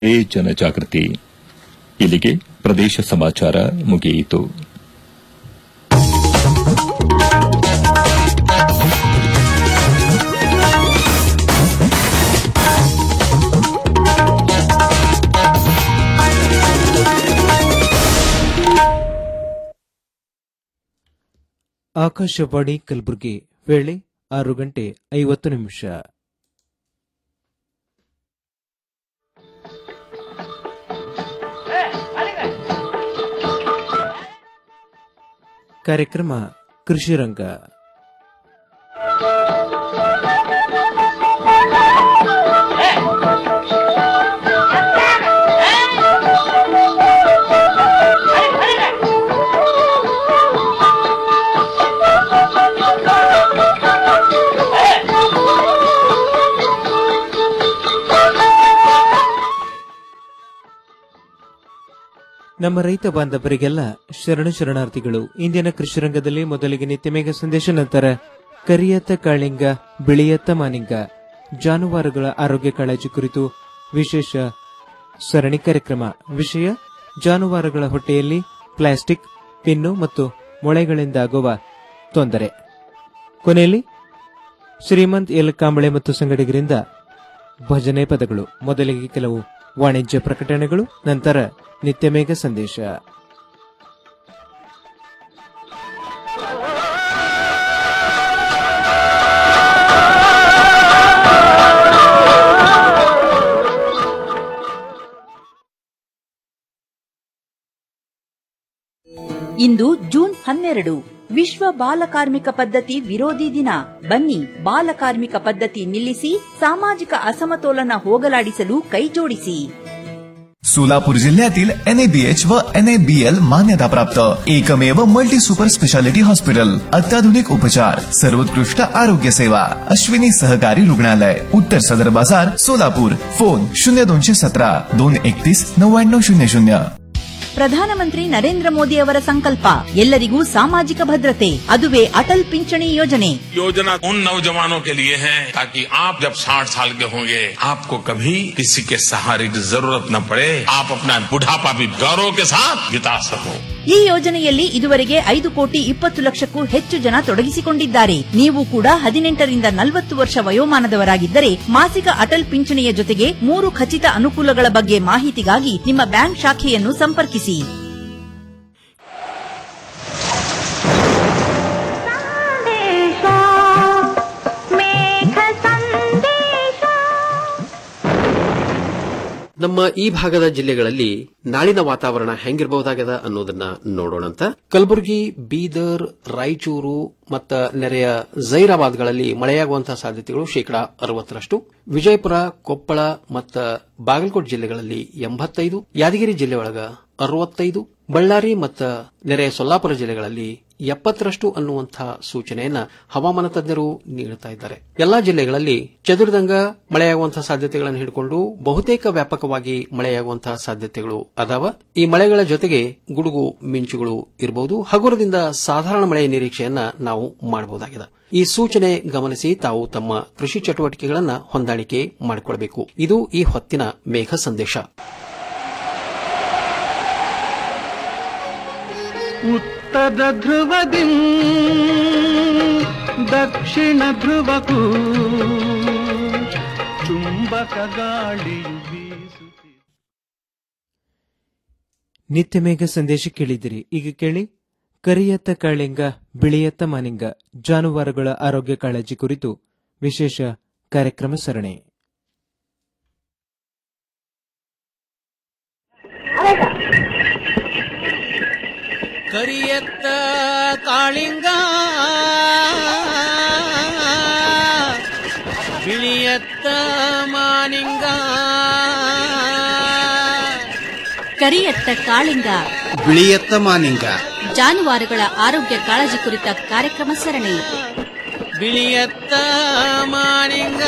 A ಜನಜಾಗೃತಿ ಇಲ್ಲಿಗೆ ಪ್ರದೇಶ ಸಮಾಚಾರ ಮುಗಿಯಿತು ಆಕಾಶವಾಣಿ ಕಲಬುರಗಿ ವೇಳೆ ಆರು ಗಂಟೆ ಐವತ್ತು ನಿಮಿಷ ಕಾರ್ಯಕ್ರಮ ಕೃಷಿ ರಂಗ ನಮ್ಮ ರೈತ ಬಾಂಧವರಿಗೆಲ್ಲ ಶರಣ ಶರಣಾರ್ಥಿಗಳು ಇಂದಿನ ಕೃಷಿ ರಂಗದಲ್ಲಿ ಮೊದಲಿಗೆ ನಿತ್ಯಮೇಘ ಸಂದೇಶ ನಂತರ ಕರಿಯತ್ತ ಕಾಳಿಂಗ ಬಿಳಿಯತ್ತ ಮಾನಿಂಗ ಜಾನುವಾರುಗಳ ಆರೋಗ್ಯ ಕಾಳಜಿ ಕುರಿತು ವಿಶೇಷ ಸರಣಿ ಕಾರ್ಯಕ್ರಮ ವಿಷಯ ಜಾನುವಾರುಗಳ ಹೊಟ್ಟೆಯಲ್ಲಿ ಪ್ಲಾಸ್ಟಿಕ್ ಪಿನ್ನು ಮತ್ತು ಮೊಳೆಗಳಿಂದಾಗುವ ತೊಂದರೆ ಕೊನೆಯಲ್ಲಿ ಶ್ರೀಮಂತ್ ಎಲ್ ಕಾಂಬಳೆ ಮತ್ತು ಸಂಗಡಿಗರಿಂದ ಭಜನೆ ಪದಗಳು ಮೊದಲಿಗೆ ಕೆಲವು ವಾಣಿಜ್ಯ ಪ್ರಕಟಣೆಗಳು ನಂತರ ನಿತ್ಯಮೇಘ ಸಂದೇಶ ಇಂದು ಜೂನ್ ಹನ್ನೆರಡು ವಿಶ್ವ ಬಾಲಕಾರ್ಮಿಕ ಪದ್ಧತಿ ವಿರೋಧಿ ದಿನ ಬನ್ನಿ ಬಾಲಕಾರ್ಮಿಕ ಪದ್ಧತಿ ನಿಲ್ಲಿಸಿ ಸಾಮಾಜಿಕ ಅಸಮತೋಲನ ಹೋಗಲಾಡಿಸಲು ಕೈಜೋಡಿಸಿ सोलापूर जिल्ह्यातील एनएबीएच व एनएबीएल मान्यताप्राप्त एकमेव मल्टी सुपर स्पेशालिटी हॉस्पिटल अत्याधुनिक उपचार सर्वोत्कृष्ट आरोग्य सेवा अश्विनी सहकारी रुग्णालय उत्तर सदर बाजार सोलापूर फोन शून्य दोनशे सतरा दोन एकतीस नव्याण्णव शून्य शून्य ಪ್ರಧಾನಮಂತ್ರಿ ನರೇಂದ್ರ ಮೋದಿ ಅವರ ಸಂಕಲ್ಪ ಎಲ್ಲರಿಗೂ ಸಾಮಾಜಿಕ ಭದ್ರತೆ ಅದುವೇ ಅಟಲ್ ಪಿಂಚಣಿ ಯೋಜನೆ योजना उन नौजवानों के लिए है ताकि आप जब 60 साल के होंगे आपको कभी किसी के सहारे की जरूरत न पड़े आप अपना बुढ़ापा भी गौरव के साथ बिता सको ಈ ಯೋಜನೆಯಲ್ಲಿ ಇದುವರೆಗೆ ಐದು ಕೋಟಿ ಇಪ್ಪತ್ತು ಲಕ್ಷಕ್ಕೂ ಹೆಚ್ಚು ಜನ ತೊಡಗಿಸಿಕೊಂಡಿದ್ದಾರೆ ನೀವು ಕೂಡ ಹದಿನೆಂಟರಿಂದ ನಲವತ್ತು ವರ್ಷ ವಯೋಮಾನದವರಾಗಿದ್ದರೆ ಮಾಸಿಕ ಅಟಲ್ ಪಿಂಚಣಿಯ ಜೊತೆಗೆ ಮೂರು ಖಚಿತ ಅನುಕೂಲಗಳ ಬಗ್ಗೆ ಮಾಹಿತಿಗಾಗಿ ನಿಮ್ಮ ಬ್ಯಾಂಕ್ ಶಾಖೆಯನ್ನು ಸಂಪರ್ಕಿಸಿ ನಮ್ಮ ಈ ಭಾಗದ ಜಿಲ್ಲೆಗಳಲ್ಲಿ ನಾಳಿನ ವಾತಾವರಣ ಹೆಂಗಿರಬಹುದಾಗದ ಅನ್ನೋದನ್ನ ನೋಡೋಣಂತ ಕಲಬುರಗಿ ಬೀದರ್ ರಾಯಚೂರು ಮತ್ತ ನೆರೆಯ ಜೈರಾಬಾದ್ಗಳಲ್ಲಿ ಮಳೆಯಾಗುವಂತಹ ಸಾಧ್ಯತೆಗಳು ಶೇಕಡಾ ಅರವತ್ತರಷ್ಟು ವಿಜಯಪುರ ಕೊಪ್ಪಳ ಮತ್ತ ಬಾಗಲಕೋಟೆ ಜಿಲ್ಲೆಗಳಲ್ಲಿ ಎಂಬತ್ತೈದು ಯಾದಗಿರಿ ಜಿಲ್ಲೆ ಒಳಗ ಅರವತ್ತೈದು ಬಳ್ಳಾರಿ ಮತ್ತು ನೆರೆಯ ಸೊಲ್ಲಾಪುರ ಜಿಲ್ಲೆಗಳಲ್ಲಿ ಎಪ್ಪತ್ತರಷ್ಟು ಅನ್ನುವಂತಹ ಸೂಚನೆಯನ್ನ ಹವಾಮಾನ ತಜ್ಞರು ನೀಡುತ್ತಾ ಇದ್ದಾರೆ ಎಲ್ಲಾ ಜಿಲ್ಲೆಗಳಲ್ಲಿ ಚದುರಿದಂಗ ಮಳೆಯಾಗುವಂತಹ ಸಾಧ್ಯತೆಗಳನ್ನು ಹಿಡಿಕೊಂಡು ಬಹುತೇಕ ವ್ಯಾಪಕವಾಗಿ ಮಳೆಯಾಗುವಂತಹ ಸಾಧ್ಯತೆಗಳು ಅದಾವ ಈ ಮಳೆಗಳ ಜೊತೆಗೆ ಗುಡುಗು ಮಿಂಚುಗಳು ಇರಬಹುದು ಹಗುರದಿಂದ ಸಾಧಾರಣ ಮಳೆಯ ನಿರೀಕ್ಷೆಯನ್ನ ನಾವು ಮಾಡಬಹುದಾಗಿದೆ ಈ ಸೂಚನೆ ಗಮನಿಸಿ ತಾವು ತಮ್ಮ ಕೃಷಿ ಚಟುವಟಿಕೆಗಳನ್ನು ಹೊಂದಾಣಿಕೆ ಮಾಡಿಕೊಳ್ಳಬೇಕು ಇದು ಈ ಹೊತ್ತಿನ ಮೇಘ ಸಂದೇಶ ಉತ್ತರ ಧ್ರುವದಿ ದಕ್ಷಿಣ ಧ್ರುವಕ್ಕೂ ಚುಂಬಕ ಗಾಳಿಯು ಬೀಸುತ್ತಿದೆ ನಿತ್ಯಮೇಘ ಸಂದೇಶ ಕೇಳಿದಿರಿ ಈಗ ಕೇಳಿ ಕರಿಯತ್ತ ಕಾಳಿಂಗ ಬಿಳಿಯತ್ತ ಮಾನಿಂಗ ಜಾನುವಾರುಗಳ ಆರೋಗ್ಯ ಕಾಳಜಿ ಕುರಿತು ವಿಶೇಷ ಕಾರ್ಯಕ್ರಮ ಸರಣಿ ಕರಿಯತ್ತ ಕಾಳಿಂಗ ಬಿಳಿಯತ್ತ ಮಾನಿಂಗ ಕರಿಯತ್ತ ಕಾಳಿಂಗ ಬಿಳಿಯತ್ತ ಮಾನಿಂಗ ಜಾನುವಾರುಗಳ ಆರೋಗ್ಯ ಕಾಳಜಿ ಕುರಿತ ಕಾರ್ಯಕ್ರಮ ಸರಣಿ ಬಿಳಿಯತ್ತ ಮಾನಿಂಗ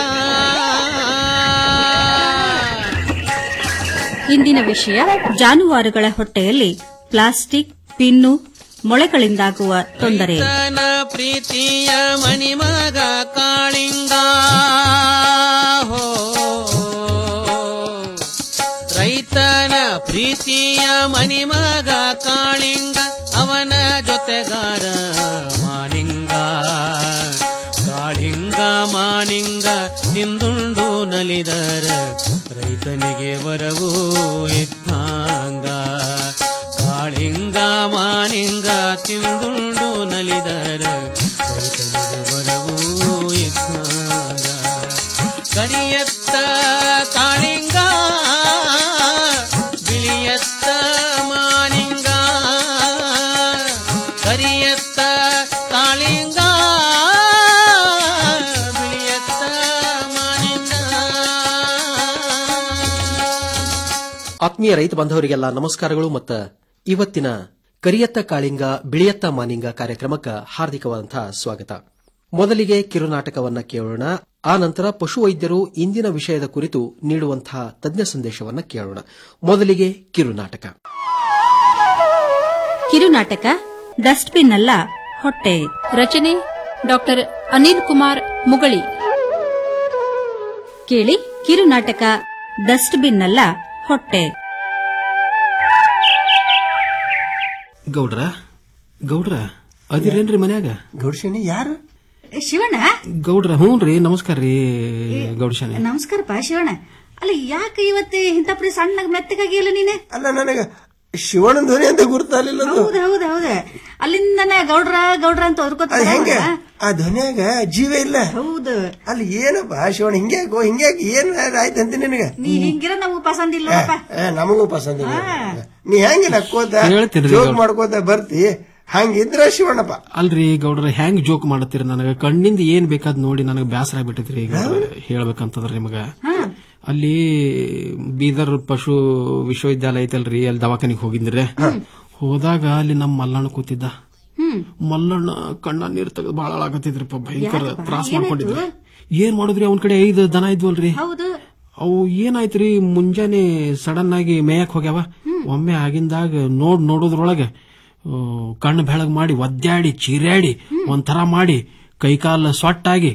ಇಂದಿನ ವಿಷಯ ಜಾನುವಾರುಗಳ ಹೊಟ್ಟೆಯಲ್ಲಿ ಪ್ಲಾಸ್ಟಿಕ್ ಪಿನ್ನು ಮೊಳೆಗಳಿಂದಾಗುವ ತೊಂದರೆ ರೈತನ ಪ್ರೀತಿಯ ಮಣಿಮಗ ಕಾಳಿಂಗ ಹೋ ರೈತ ರೈತನ ಪ್ರೀತಿಯ ಮಣಿಮಗ ಕಾಳಿಂಗ ಅವನ ಜೊತೆಗಾರ ಮಾನಿಂಗ ಕಾಳಿಂಗ ಮಾನಿಂಗ ನಿಂದುಂಡು ನಲಿದರ ರೈತನಿಗೆ ವರವು ಇದ್ದಂಗ ಕಾಳಿಂಗ ಮಾನಿಂಗ ತಿಂದುಂಡು ನಲಿದರ ರೈತನಿಗೆ ವರವು ಇದ್ದಂಗ ಕರಿಯತ್ತ ಕಾಳಿಂಗ ಬಿಳಿಯತ್ತ ಮಾನಿಂಗ ಕರಿಯತ್ತ ಕಾಳಿಂಗ ಬಿಳಿಯತ್ತ ಮಾನಿಂಗ ಆತ್ಮೀಯ ರೈತ ಬಾಂಧವರಿಗೆಲ್ಲ ನಮಸ್ಕಾರಗಳು ಮತ್ತು ಇವತ್ತಿನ ಕರಿಯತ್ತ ಕಾಳಿಂಗ ಬಿಳಿಯತ್ತ ಮಾನಿಂಗ ಕಾರ್ಯಕ್ರಮಕ್ಕೆ ಹಾರ್ದಿಕವಾದಂತಹ ಸ್ವಾಗತ ಮೊದಲಿಗೆ ಕಿರುನಾಟಕವನ್ನ ಕೇಳೋಣ ಆ ನಂತರ ಪಶುವೈದ್ಯರು ಇಂದಿನ ವಿಷಯದ ಕುರಿತು ನೀಡುವಂತಹ ತಜ್ಞ ಸಂದೇಶವನ್ನ ಕೇಳೋಣ ಮೊದಲಿಗೆ ಕಿರುನಾಟಕ ಕಿರುನಾಟಕ ಡಸ್ಟ್ಬಿನ್ ಅಲ್ಲ ಹೊಟ್ಟೆ ರಚನೆ ಡಾಕ್ಟರ್ ಅನಿಲ್ ಕುಮಾರ್ ಮುಗಳಿ ಕೇಳಿ ಕಿರುನಾಟಕ ಡಸ್ಟ್ಬಿನ್ ಅಲ್ಲ ಹೊಟ್ಟೆ ಗೌಡ್ರ ಗೌಡ್ರ ಅದಿರೇನ್ರಿ ಮನ್ಯಾಗ ಗೌಡ್ಶನಿ ಯಾರು ಶಿವಣ್ಣ ಗೌಡ್ರ ಹ್ಞೂನ್ರಿ ನಮಸ್ಕಾರ ರೀ ಗೌಡ್ಶಾನೆ ನಮಸ್ಕಾರಪ್ಪ ಶಿವಣ್ಣ ಅಲ್ಲ ಯಾಕೆ ಇವತ್ತು ಇಂಥಪ್ರಿ ಸಣ್ಣಗ್ ಮೆತ್ತಗಾಗಿಲ್ಲ ನೀನೆ ಅಲ್ಲ ನನಗ ಶಿವಣ್ಣನ ಧ್ವನಿ ಅಂತ ಗುರ್ತಾಲಿಲ್ಲ ಅದು. ಹೌದ್ ಹೌದ್ ಹೌದ್ ಅಲ್ಲಿಂದನೇ ಗೌಡ್ರ ಗೌಡ್ರ ಅಂತ ಒದ್ಕೋತ ಅದ್ ಹೆಂಗ ಆ ಧ್ವನಿಯಾಗ ಜೀವ ಇಲ್ಲ ಹೌದು ಅಲ್ಲಿ ಏನಪ್ಪ ಶಿವಣ್ಣ ಹಿಂಗ್ಯಾಕೋ ಹಿಂಗ್ಯಾಕ ಏನ್ ಆಯ್ತಂತ ನಿನಗ ನೀ ಹಿಂಗಿರ ನಮಗ್ ಪಸಂದ್ ಇಲ್ಲಪ್ಪ ಏ, ನಮಗೂ ಪಸಂದ್ ಇಲ್ಲ ನೀ ಹೆಂಗ ನಕ್ಕೋತ ಹೇಳ್ತೀರಿ ಜೋಕ್ ಗೌಡ್ರ. ಮಾಡ್ಕೋತ ಬರ್ತಿ ಹಂಗಿದ್ರ ಶಿವಣ್ಣಪ್ಪ ಅಲ್ರಿ ಗೌಡ್ರ ಹೆಂಗ್ ಜೋಕ್ ಮಾಡತ್ತೀರಿ ನನಗೆ ಕಣ್ಣಿಂದ ಏನ್ ಬೇಕಾದ್ ನೋಡಿ ನನಗೆ ಬೇಸರ ಆಗ್ಬಿಟ್ಟೈತ್ರಿ ಈಗ ಹೇಳ್ಬೇಕಂತಂದ್ರ ನಿಮಗ ಅಲ್ಲಿ ಬೀದರ್ ಪಶು ವಿಶ್ವವಿದ್ಯಾಲಯ ಐತಲ್ರಿ ಅಲ್ಲಿ ದವಾಖಾನಿಗೆ ಹೋಗಿದ್ರೆ ಹೋದಾಗ ಅಲ್ಲಿ ನಮ್ಮ ಮಲ್ಲಣ್ಣ ಕೂತಿದ್ದ ಮಲ್ಲಣ್ಣ ಕಣ್ಣ ನೀರ್ ತೆಗೆದು ಬಹಳ ಆಗತ್ತಿದ್ರಿಪ್ಪ ಭಯಂಕರ ಯಾಕಪ್ಪ? ತ್ರಾಸ ಏನಾಯ್ತು? ಮಾಡ್ಕೊಂಡಿದ್ರಿ ಏನ್ ಮಾಡುದ್ರಿ ಅವನ್ ಕಡೆ ಐದು ದನ ಇದ್ವಲ್ರಿ ಹೌದು ಅವು ಏನಾಯ್ತ್ರಿ ಮುಂಜಾನೆ ಸಡನ್ ಆಗಿ ಮೇಯಕ್ ಹೋಗ್ಯಾವ ಒಮ್ಮೆ ಆಗಿಂದಾಗ ನೋಡ್ ನೋಡೋದ್ರೊಳಗೆ ಆ, ಕಣ್ಣು ಬೆಳಗ್ ಮಾಡಿ ಒದ್ದಾಡಿ ಚೀರ್ಯಾಡಿ ಒಂಥರ ಮಾಡಿ ಕೈಕಾಲ ಸೊಟ್ಟಾಗಿ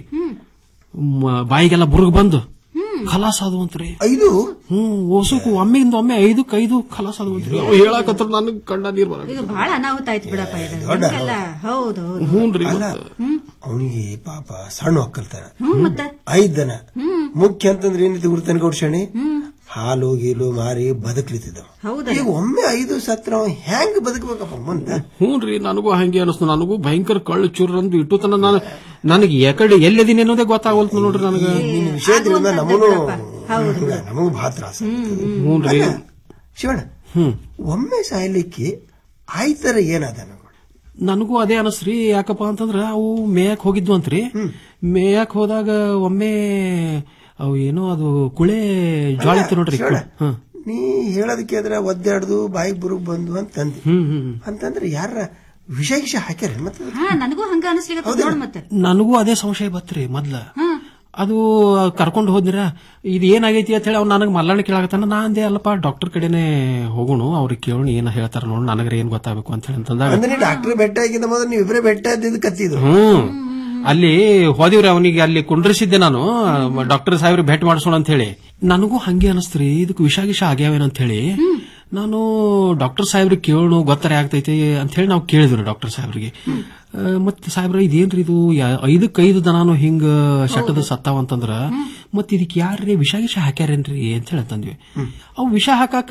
ಮ- ಬಾಯಿಗೆಲ್ಲ ಬುರುಗ್ ಬಂದು ಖಲಾಸ್ ಆದವಂತ್ರಿ ಐದು ಹ್ಮ್ ಓಸಕು ಒಮ್ಮೆಯಿಂದ ಒಮ್ಮೆ ಐದಕ್ಕೆ ಐದು ಖಲಾಸ್ ಆದವಂತ್ರಿ ಅವ್ ಹೇಳಕತ್ರ ನನಗ್ ಕಂಡ ನೀರ್ ಬರ ಇದು ಬಹಳ ಅನಾಹುತ ಆಯ್ತು ಬಿಡಪ್ಪ ಇದು ಹಿಂಗೆಲ್ಲ ಹೌದು ಹೌದು ಹ್ಞೂನ್ರಿ ಅಲ್ಲ ಅವನಿಗೆ ಪಾಪ ಸಣ್ಣ ಒಕ್ಕಲ್ತಾನ ಹ್ಮ್ ಮತ್ತೆ ಐದ್ ದನ ಮುಖ್ಯ ಅಂತಂದ್ರೆ ಏನೈತಿ ಗುರ್ತಾನೆ ಗೌಡ್ಶಾಣಿ ಹಾಲು ಗೀಲು ಮಾರಿ ಬದುಕ್ಲಿತ್ತಿದ್ದವ ಹೌದಲ್ಲ? ಈಗ ಒಮ್ಮೆ ಐದು ಸತ್ರ ಅವ ಹೆಂಗ್ ಬದುಕಬೇಕಪ್ಪ ಮುಂದೆ ಹ್ಞೂನ್ರಿ ನನಗೂ ಹಂಗೆ ಅನಿಸ್ತು ನನಗೂ ಭಯಂಕರ ಕಳ್ಳು ಚೂರ್ ಅಂದು ಇಟ್ಟು ತನ ನಾನು ನನಗೆ ಯಾಕಡೆ ಎಲ್ಲಿದ್ದೀನಿ ಅನ್ನೋದೇ ಗೊತ್ತಾಗವಲ್ತು ನೋಡ್ರಿ ನನಗೆ ನಿನ್ನ ವಿಷಯದಿಂದ ನಮಗೂ ಹೌದು ನಮಗೂ ಬಹಳ ತ್ರಾಸ ಹ್ಞೂನ್ರಿ ಶಿವಣ್ಣ ಹ್ಮ್ ಒಮ್ಮೆ ಸಾಯ್ಲಿಕ್ಕೆ ಆಯ್ತರ ಏನಾದ ನನಗೂ ಅದೇ ಅನಸ್ರಿ ಯಾಕಪ್ಪ ಅಂತಂದ್ರ ಅವು ಮೇಯಕ್ ಹೋಗಿದ್ವು ಅಂತ್ರಿ ಮೇಯಕ್ ಹೋದಾಗ ಒಮ್ಮೆ ಅವು ಏನೋ ಅದು ಕುಳೆ ಜ್ವಾಳ ಇತ್ತು ನೋಡ್ರಿ ಶಿವಣ್ಣ ಹ್ಮ್ ನೀ ಹೇಳೋದಕ್ಕೆ ಅದ್ರ ಒದ್ದಾಡ್ದು ಬಾಯಿಗೆ ಬುರುಗ್ ಬಂದು ಅಂತಂದಿ ಹ್ಮ್ ಹ್ಮ್ ಅಂತಂದ್ರೆ ಯಾರ ವಿಷ ಗಿಷ ಹಾಕ್ಯಾರ ಮತ್ತೆ ಹಾ ನನಗೂ ಹಂಗ ಅನಿಸ್ಲಿಕ್ಕೆ ನೋಡ್ ಮತ್ತೆ ನನಗೂ ಅದೇ ಸಂಶಯ ಬತ್ರಿ ಮೊದ್ಲ ಅದು ಕರ್ಕೊಂಡು ಹೋದ್ನಿರ ಇದು ಏನಾಗೈತಿ ಅಂತ ಹೇಳಿ ಅವ್ನು ನನಗೆ ಮಲ್ಲಣ್ಣ ಕೇಳಾಕತ್ತಾನ ನಾ ಅಂದೆ ಅಲ್ಲಪ್ಪ ಡಾಕ್ಟರ್ ಕಡೆನೆ ಹೋಗೋಣ ಅವ್ರಿಗೆ ಕೇಳೋಣ ಏನ ಹೇಳ್ತಾರ ನೋಡ್ ನನಗ್ರೆ ಏನ್ ಗೊತ್ತಾಗಬೇಕು ಅಂತ ಹೇಳಿ ಅಂತಂದಾಗ ಅಂದ್ರೆ ಡಾಕ್ಟರ್ ಬೆಟ್ಟ ಆಗಿದ್ದ ಮೊದಲು ನೀವು ಇಬ್ಬರೇ ಬೆಟ್ಟ ಇದ್ದಿದ್ದು ಕತ್ತಿದ್ರು ಹ್ಮ್ ಅಲ್ಲಿ ಹೋದಿವ್ರಿ ಅವನಿಗೆ ಅಲ್ಲಿ ಕುಂಡ್ರಿಸಿದ್ದೆ ನಾನು ಡಾಕ್ಟರ್ ಸಾಹೇಬ್ರಿಗೆ ಭೇಟಿ ಮಾಡಿಸೋಣ ಅಂತ ಹೇಳಿ ನನಗೂ ಹಂಗೆ ಅನಸ್ತ್ರಿ ಇದಕ್ಕೆ ವಿಷ ಗಿಷ ಆಗ್ಯಾವೇನೋ ಅಂತ ಹೇಳಿ ನಾನು ಡಾಕ್ಟರ್ ಸಾಹೇಬ್ರಿಗೆ ಕೇಳೋಣ ಗೊತ್ತಾರೆ ಆಗ್ತೈತಿ ಅಂತ ಹೇಳಿ ನಾವು ಕೇಳಿದ್ವಿ ಡಾಕ್ಟರ್ ಸಾಹೇಬ್ರಿಗೆ ಆ, ಮತ್ತೆ ಸಾಹೇಬ್ರ ಇದೇನ್ರಿ ಇದು ಯಾ- ಐದಕ್ಕೆ ಐದು ದನಾನು ಹಿಂಗ ಶಟದ ಸತ್ತಾವ ಅಂತಂದ್ರ ಮತ್ ಇದಕ್ಕೆ ಯಾರ್ರಿ ವಿಷ ಗಿಷ ಹಾಕ್ಯಾರೇನ್ರಿ ಅಂತ ಹೇಳಿ ಅಂತಂದ್ವಿ ಅವು ವಿಷ ಹಾಕಾಕ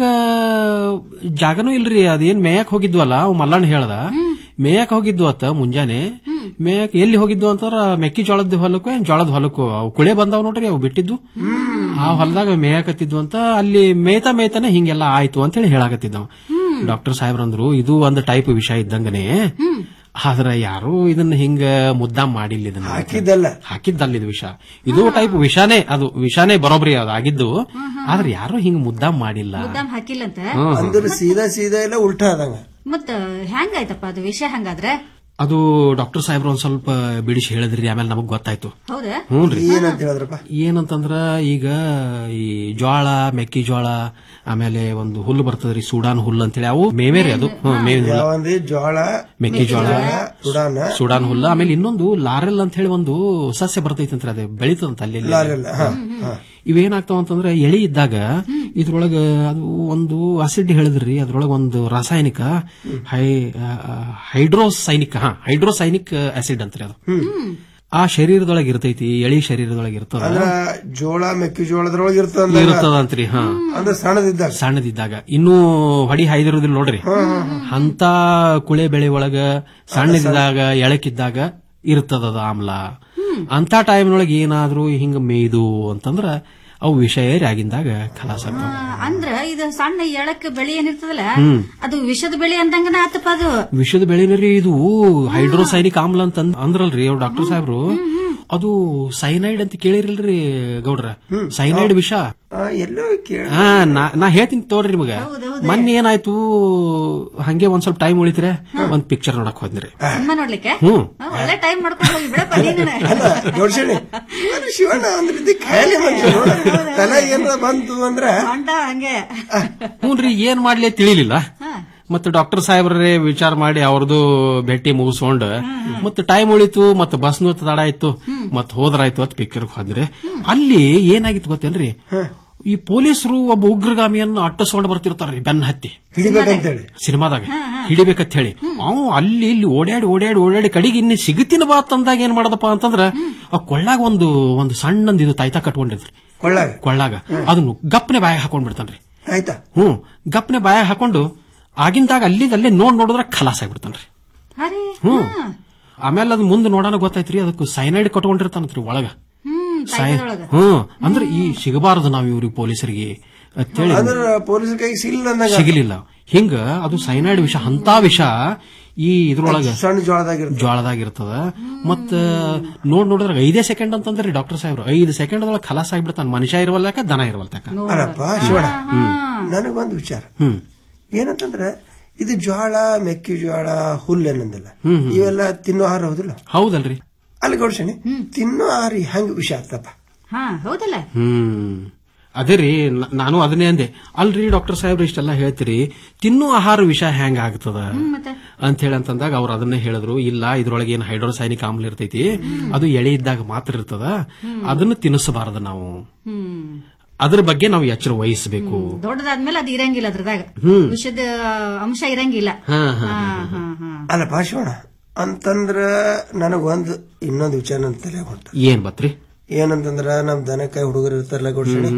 ಜಾಗನೂ ಇಲ್ರಿ ಅದೇನ್ ಮೇಯಕ್ ಹೋಗಿದ್ವಲ್ಲ ಅವ್ ಮಲ್ಲಣ್ಣ ಹೇಳ್ದ ಮೇಯಕ್ ಹೋಗಿದ್ವು ಅತ್ತ ಮುಂಜಾನೆ ಮೇಯಕ್ ಎಲ್ಲಿ ಹೋಗಿದ್ವು ಅಂತಾರ ಮೆಕ್ಕಿಜೋಳದ ಹೊಲಕ್ಕೂ ಏನ್ ಜೋಳದ ಹೊಲಕ್ಕೂ ಅವು ಕುಳೆ ಬಂದಾವ್ ನೋಡ್ರಿ ಅವು ಬಿಟ್ಟಿದ್ದು ಆ ಹೊಲದಾಗ ಮೇಯಕತ್ತಿದ್ವು ಅಂತ ಅಲ್ಲಿ ಮೇಯ್ತಾ ಮೇಯ್ತಾನೆ ಹಿಂಗೆಲ್ಲ ಆಯ್ತು ಅಂತ ಹೇಳಿ ಹೇಳಾಕತ್ತಿದ್ದವ ಡಾಕ್ಟರ್ ಸಾಹೇಬ್ರಂದ್ರು ಇದು ಒಂದು ಟೈಪ್ ವಿಷ ಇದ್ದಂಗನೆ ಆದ್ರ ಯಾರು ಇದನ್ನ ಹಿಂಗ ಮುದ್ದಾಂ ಮಾಡಿಲ್ಲ ಇದನ್ನ ಹಾಕಿದ್ದಲ್ಲ ಹಾಕಿದ್ದಲ್ಲ ಇದು ವಿಷ ಇದು ಟೈಪ್ ವಿಷಾನೇ ಅದು ವಿಷಾನೇ ಬರೋಬ್ರಿ ಅದು ಆಗಿದ್ದು ಆದ್ರೆ ಯಾರು ಹಿಂಗ ಮುದ್ದಾಂ ಮಾಡಿಲ್ಲ ಮುದ್ದಾಮ್ ಹಾಕಿಲ್ಲಂತ ಅಂದ್ರೆ ಸೀದಾ ಸೀದಾ ಇಲ್ಲ ಉಲ್ಟಾ ಆದಂಗ ಮತ್ತ ಹೆಂಗಾಯ್ತಪ್ಪ ಅದು ವಿಷಯ ಹಂಗಾದ್ರೆ ಅದು ಡಾಕ್ಟರ್ ಸಾಹೇಬ್ರು ಒಂದ್ ಸ್ವಲ್ಪ ಬಿಡಿಸಿ ಹೇಳಿದ್ರಿ ಆಮೇಲೆ ನಮಗ್ ಗೊತ್ತಾಯ್ತು ಹೌದಾ ಹ್ಞೂನ್ರಿ ಏನಂತ ಹೇಳಿದ್ರಪ್ಪ ಏನಂತಂದ್ರ ಈಗ ಈ ಜ್ವಾಳ ಮೆಕ್ಕಿಜೋಳ ಆಮೇಲೆ ಒಂದು ಹುಲ್ಲು ಬರ್ತದ್ರಿ ಸೂಡಾನ್ ಹುಲ್ಲು ಅಂತೇಳಿ ಅವು ಮೇವೇ ರೀ ಅದು ಹ್ಮ್, ಮೇವಿನ ಹುಲ್ಲು ಯಾವಂದ್ರೆ ಜೋಳ ಮೆಕ್ಕೆಜೋಳ ಸುಡಾನ ಸೂಡಾನ್ ಹುಲ್ಲು ಆಮೇಲೆ ಇನ್ನೊಂದು ಲಾರೆಲ್ ಅಂತ ಹೇಳಿ ಒಂದು ಸಸ್ಯ ಬರ್ತೈತಂತ್ರಿ ಅದು ಬೆಳಿತದಂತ ಅಲ್ಲಿ ಇಲ್ಲಿ. ಲಾರೆಲ್ಲ, ಹಾ, ಹಾ. ಇವೇನಾಗ್ತಾವ ಅಂತಂದ್ರೆ ಎಳಿ ಇದ್ದಾಗ ಇದ್ರೊಳಗ ಅದು ಒಂದು ಆಸಿಡ್ ಹೇಳಿದ್ರಿ ಅದ್ರೊಳಗ ಒಂದು ರಾಸಾಯನಿಕ ಹೈ ಹೈಡ್ರೋಸೈನಿಕ್ ಹಾ ಹೈಡ್ರೋಸೈನಿಕ್ ಆಸಿಡ್ ಅಂತ್ರಿ ಅದು ಆ ಶರೀರದೊಳಗೆ ಇರ್ತೈತಿ ಎಳಿ ಶರೀರದೊಳಗೆ ಇರ್ತದ ಅಂದ್ರ ಜೋಳ ಮೆಕ್ಕೆಜೋಳದ್ರೊಳಗೆ ಇರ್ತದ ಇರ್ತದಂತ್ರಿ ಹಾ ಅಂದ್ರೆ ಸಣ್ಣದಿದ್ದಾಗ ಸಣ್ಣದಿದ್ದಾಗ ಇನ್ನೂ ಹೊಡಿ ಹಾಯ್ದಿರೋದಿಲ್ಲ ನೋಡ್ರಿ ಅಂತ ಕುಳೆ ಬೆಳೆ ಒಳಗ ಸಣ್ಣದಿದ್ದಾಗ ಎಳಕಿದ್ದಾಗ ಇರ್ತದದ ಆಮ್ಲ ಅಂತ ಟೈಮ್ನೊಳಗೆ ಏನಾದ್ರೂ ಹಿಂಗ ಮೇಯ್ದು ಅಂತಂದ್ರ ಅವು ವಿಷಯ ಆಗಿಂದಾಗ ಖಲಾಸ್ ಆಗ್ತಾವ ಅಂದ್ರ ಇದು ಸಣ್ಣ ಎಳಕ್ ಬೆಳೆ ಏನಿರ್ತದಲ್ಲ ಹ್ಮ್. ಅದು ವಿಷದ ಬೆಳೆ ಅಂದಂಗನ ಆತಪ್ಪ ಅದು ವಿಷದ ಬೆಳೆನರಿ ಇದು ಹೈಡ್ರೋಸೈನಿಕ್ ಆಮ್ಲ ಅಂತ ಅಂದ್- ಅಂದ್ರಲ್ರಿ ಅವ್ರು ಡಾಕ್ಟರ್ ಸಾಹೇಬ್ರು ಅದು ಸೈನೈಡ್ ಅಂತ ಕೇಳಿರಲ್ರಿ ಗೌಡ್ರ ಸೈನೈಡ್ ವಿಷ ಆ, ಎಲ್ಲೋ ಕೇಳ ಹಾ ನಾ- ನಾ ಹೇಳ್ತೀನಿ ತೋಡ್ರಿ ನಿಮಗ ಮೊನ್ನೆ ಏನಾಯ್ತು ಹಂಗೆ ಒಂದ್ ಸ್ವಲ್ಪ ಟೈಮ್ ಉಳಿತ್ರೆ ಒಂದ್ ಪಿಕ್ಚರ್ ನೋಡಕ್ ಹೋದ್ರಿ ಸಿನಿಮಾ ನೋಡ್ಲಿಕ್ಕೆ ಹ್ಮ್. ಹಾ, ಒಳ್ಳೆ ಟೈಮ್ ಮಾಡ್ಕೊಂಡು ಹೋಗಿ ಬಿಡಪ್ಪ ನೀನು ದೊಡ್ಸಣಿ ಶಿವಣ್ಣ ಅಂದ್ರೆ ಇದು ಖಾಲಿ ಮನುಷ್ಯ ನೋಡ ತಲೆ ಏನಾರ ಬಂತು ಅಂದ್ರ ಹೊಂಡ ಹಂಗೆ ಹ್ಞೂನ್ರಿ ಏನ್ ಮಾಡ್ಲಿ ತಿಳಿಲಿಲ್ಲ ಮತ್ತೆ ಡಾಕ್ಟರ್ ಸಾಹೇಬ್ರೇ ವಿಚಾರ ಮಾಡಿ ಅವ್ರದ್ದು ಭೇಟಿ ಮುಗಿಸ್ಕೊಂಡ್ ಮತ್ತೆ ಟೈಮ್ ಉಳಿತು ಮತ್ತೆ ಬಸ್ನು ತಡ ಆಯ್ತು ಮತ್ತೆ ಹೋದ್ರಾಯ್ತು ಅಂತ ಪಿಕ್ಚರ್ ಹೋದ್ರಿ ಅಲ್ಲಿ ಏನಾಗಿತ್ತು ಗೊತ್ತೇನ್ರಿ ಈ ಪೊಲೀಸರು ಒಬ್ಬ ಉಗ್ರಗಾಮಿಯನ್ನು ಅಟ್ಟಿಸ್ಕೊಂಡು ಬರ್ತಿರ್ತಾರ್ರಿ ಬೆನ್ನ ಹತ್ತಿ ಹಿಡಿಬೇಕಂತೇಳಿ ಸಿನಿಮಾದಾಗ ಹಿಡಿಬೇಕಂತ ಹೇಳಿ ಅವ್ ಅಲ್ಲಿ ಇಲ್ಲಿ ಓಡಾಡಿ ಓಡಾಡಿ ಓಡಾಡಿ ಕಡೆಗೆ ಇನ್ನು ಸಿಗುತ್ತಿನ ಬಾ ತಂದಾಗ ಏನ್ ಮಾಡದಪ್ಪ ಅಂತಂದ್ರ ಆ ಕೊಳ್ಳಾಗ ಒಂದು ಒಂದು ಸಣ್ಣಂದ್ ಇದು ತಾಯ್ತಾ ಕಟ್ಕೊಂಡಿದ್ರಿ ಕೊಳ್ಳಾಗ ಕೊಳ್ಳಾಗ ಅದನ್ನು ಗಪ್ನೆ ಬಾಯ ಹಾಕೊಂಡ್ ಬಿಡ್ತಾನ್ರಿ ಆಯ್ತಾ ಹ್ಮ್ ಗಪ್ನೆ ಬಾಯ ಹಾಕೊಂಡು ಆಗಿಂದಾಗ ಅಲ್ಲಿಂದ ಅಲ್ಲೇ ನೋಡ್ ನೋಡಿದ್ರ ಖಲಾಸ್ ಆಗ್ಬಿಡ್ತಾನ್ರಿ ಅರೆ ಹ್ಮ್ ಆಮೇಲೆ ಅದು ಮುಂದೆ ನೋಡೋಣ ಗೊತ್ತಾಯ್ತ್ರಿ ಅದಕ್ಕೆ ಸೈನೈಡ್ ಕಟ್ಕೊಂಡಿರ್ತಾನತ್ರಿ ಒಳಗ ಹ್ಮ್ ಸೈ ತಾಯ್ದೊಳಗ ಹ್ಮ್ ಅಂದ್ರೆ ಈ ಸಿಗಬಾರದು ನಾವು ಇವ್ರಿಗೆ ಪೊಲೀಸರಿಗೆ ಅಂತೇಳಿ ಅಂದ್ರ ಪೊಲೀಸರ ಕೈಗೆ ಸಿಲ್ಲ ಅಂದಾಗ ಸಿಗಲಿಲ್ಲ ಹಿಂಗ ಅದು ಸೈನೈಡ್ ವಿಷ ಅಂತ ವಿಷ ಈ ಇದ್ರೊಳಗ ಸಣ್ಣ ಜೋಳದಾಗ ಜ್ವಾಳದಾಗಿರ್ತದ ಮತ್ತ ನೋಡ್ ನೋಡಿದ್ರ ಐದೇ ಸೆಕೆಂಡ್ ಅಂತಂದ್ರಿ ಡಾಕ್ಟರ್ ಸಾಹೇಬ್ರು ಐದು ಸೆಕೆಂಡ್ ಒಳಗೆ ಖಲಾಸ್ ಆಗ್ಬಿಡ್ತಾನ ಮನುಷ್ಯ ಇರವಲ್ಲಾಕ ದನ ಇರವಲ್ತಾಕ ಅಲ್ಲಪ್ಪ ಶಿವಣ್ಣ ನನಗೊಂದು ವಿಚಾರ ಹ್ಮ್ ಏನಂತಂದ್ರೆ ಇದು ಜೋಳ ಮೆಕ್ಕೆಜೋಳ ಹುಲ್ಲು ಏನಂದಿಲ್ಲ ಹ್ಮ್, ಹ್ಮ್. ಇವೆಲ್ಲ ತಿನ್ನೋ ಆಹಾರ ಹೌದಿಲ್ಲ ಹೌದಲ್ರಿ ಅಲ್ಲಿ ಗೌಡ್ಸಣಿ ತಿನ್ನೋ ಆಹಾರ ಹೆಂಗ್ ವಿಷ ಆಗ್ತಪ್ಪ ಹಾ ಹೌದಲ್ಲ ಹ್ಮ್ ಅದೇ ರೀ ನ- ನಾನು ಅದನ್ನೇ ಅಂದೆ ಅಲ್ರಿ ಡಾಕ್ಟರ್ ಸಾಹೇಬ್ರು ಇಷ್ಟೆಲ್ಲ ಹೇಳ್ತೀರಿ ತಿನ್ನೋ ಆಹಾರ ವಿಷ ಹೆಂಗ ಆಗ್ತದ ಮತ್ತೆ ಅಂತ ಹೇಳಿ ಅಂತಂದಾಗ ಅವ್ರು ಅದನ್ನೇ ಹೇಳಿದ್ರು ಇಲ್ಲ ಇದ್ರೊಳಗೆ ಏನು ಹೈಡ್ರೋಸೈನಿಕ್ ಆಮ್ಲ ಇರ್ತೈತಿ ಅದು ಎಳೆ ಇದ್ದಾಗ ಮಾತ್ರ ಇರ್ತದ ಅದನ್ನ ತಿನ್ನಿಸಬಾರದು ನಾವು ಹ್ಮ್ ಅದ್ರ ಬಗ್ಗೆ ನಾವು ಎಚ್ಚರ ವಹಿಸಬೇಕು ದೊಡ್ಡದಾದ್ಮೇಲೆ ಅದು ಇರಂಗಿಲ್ಲ ಅದ್ರದಾಗ ಹ್ಮ್. ವಿಷದ ಅಂಶ ಇರಂಗಿಲ್ಲ ಹಾ ಹಾ ಹಾ ಹಾ ಹಾ ಅಲ್ಲಪ್ಪ ಶಿವಣ್ಣ ಅಂತಂದ್ರ ನನಗೊಂದು ಇನ್ನೊಂದು ವಿಚಾರ ನನ್ನ ತಲೆ ಹೊಂಟ ಏನ್ ಬತ್ರಿ ಏನಂತಂದ್ರ ನಮ್ ದನಕಾಯಿ ಹುಡುಗರು ಇರ್ತಾರಲ್ಲ ಗೌಡ್ಸಣಿ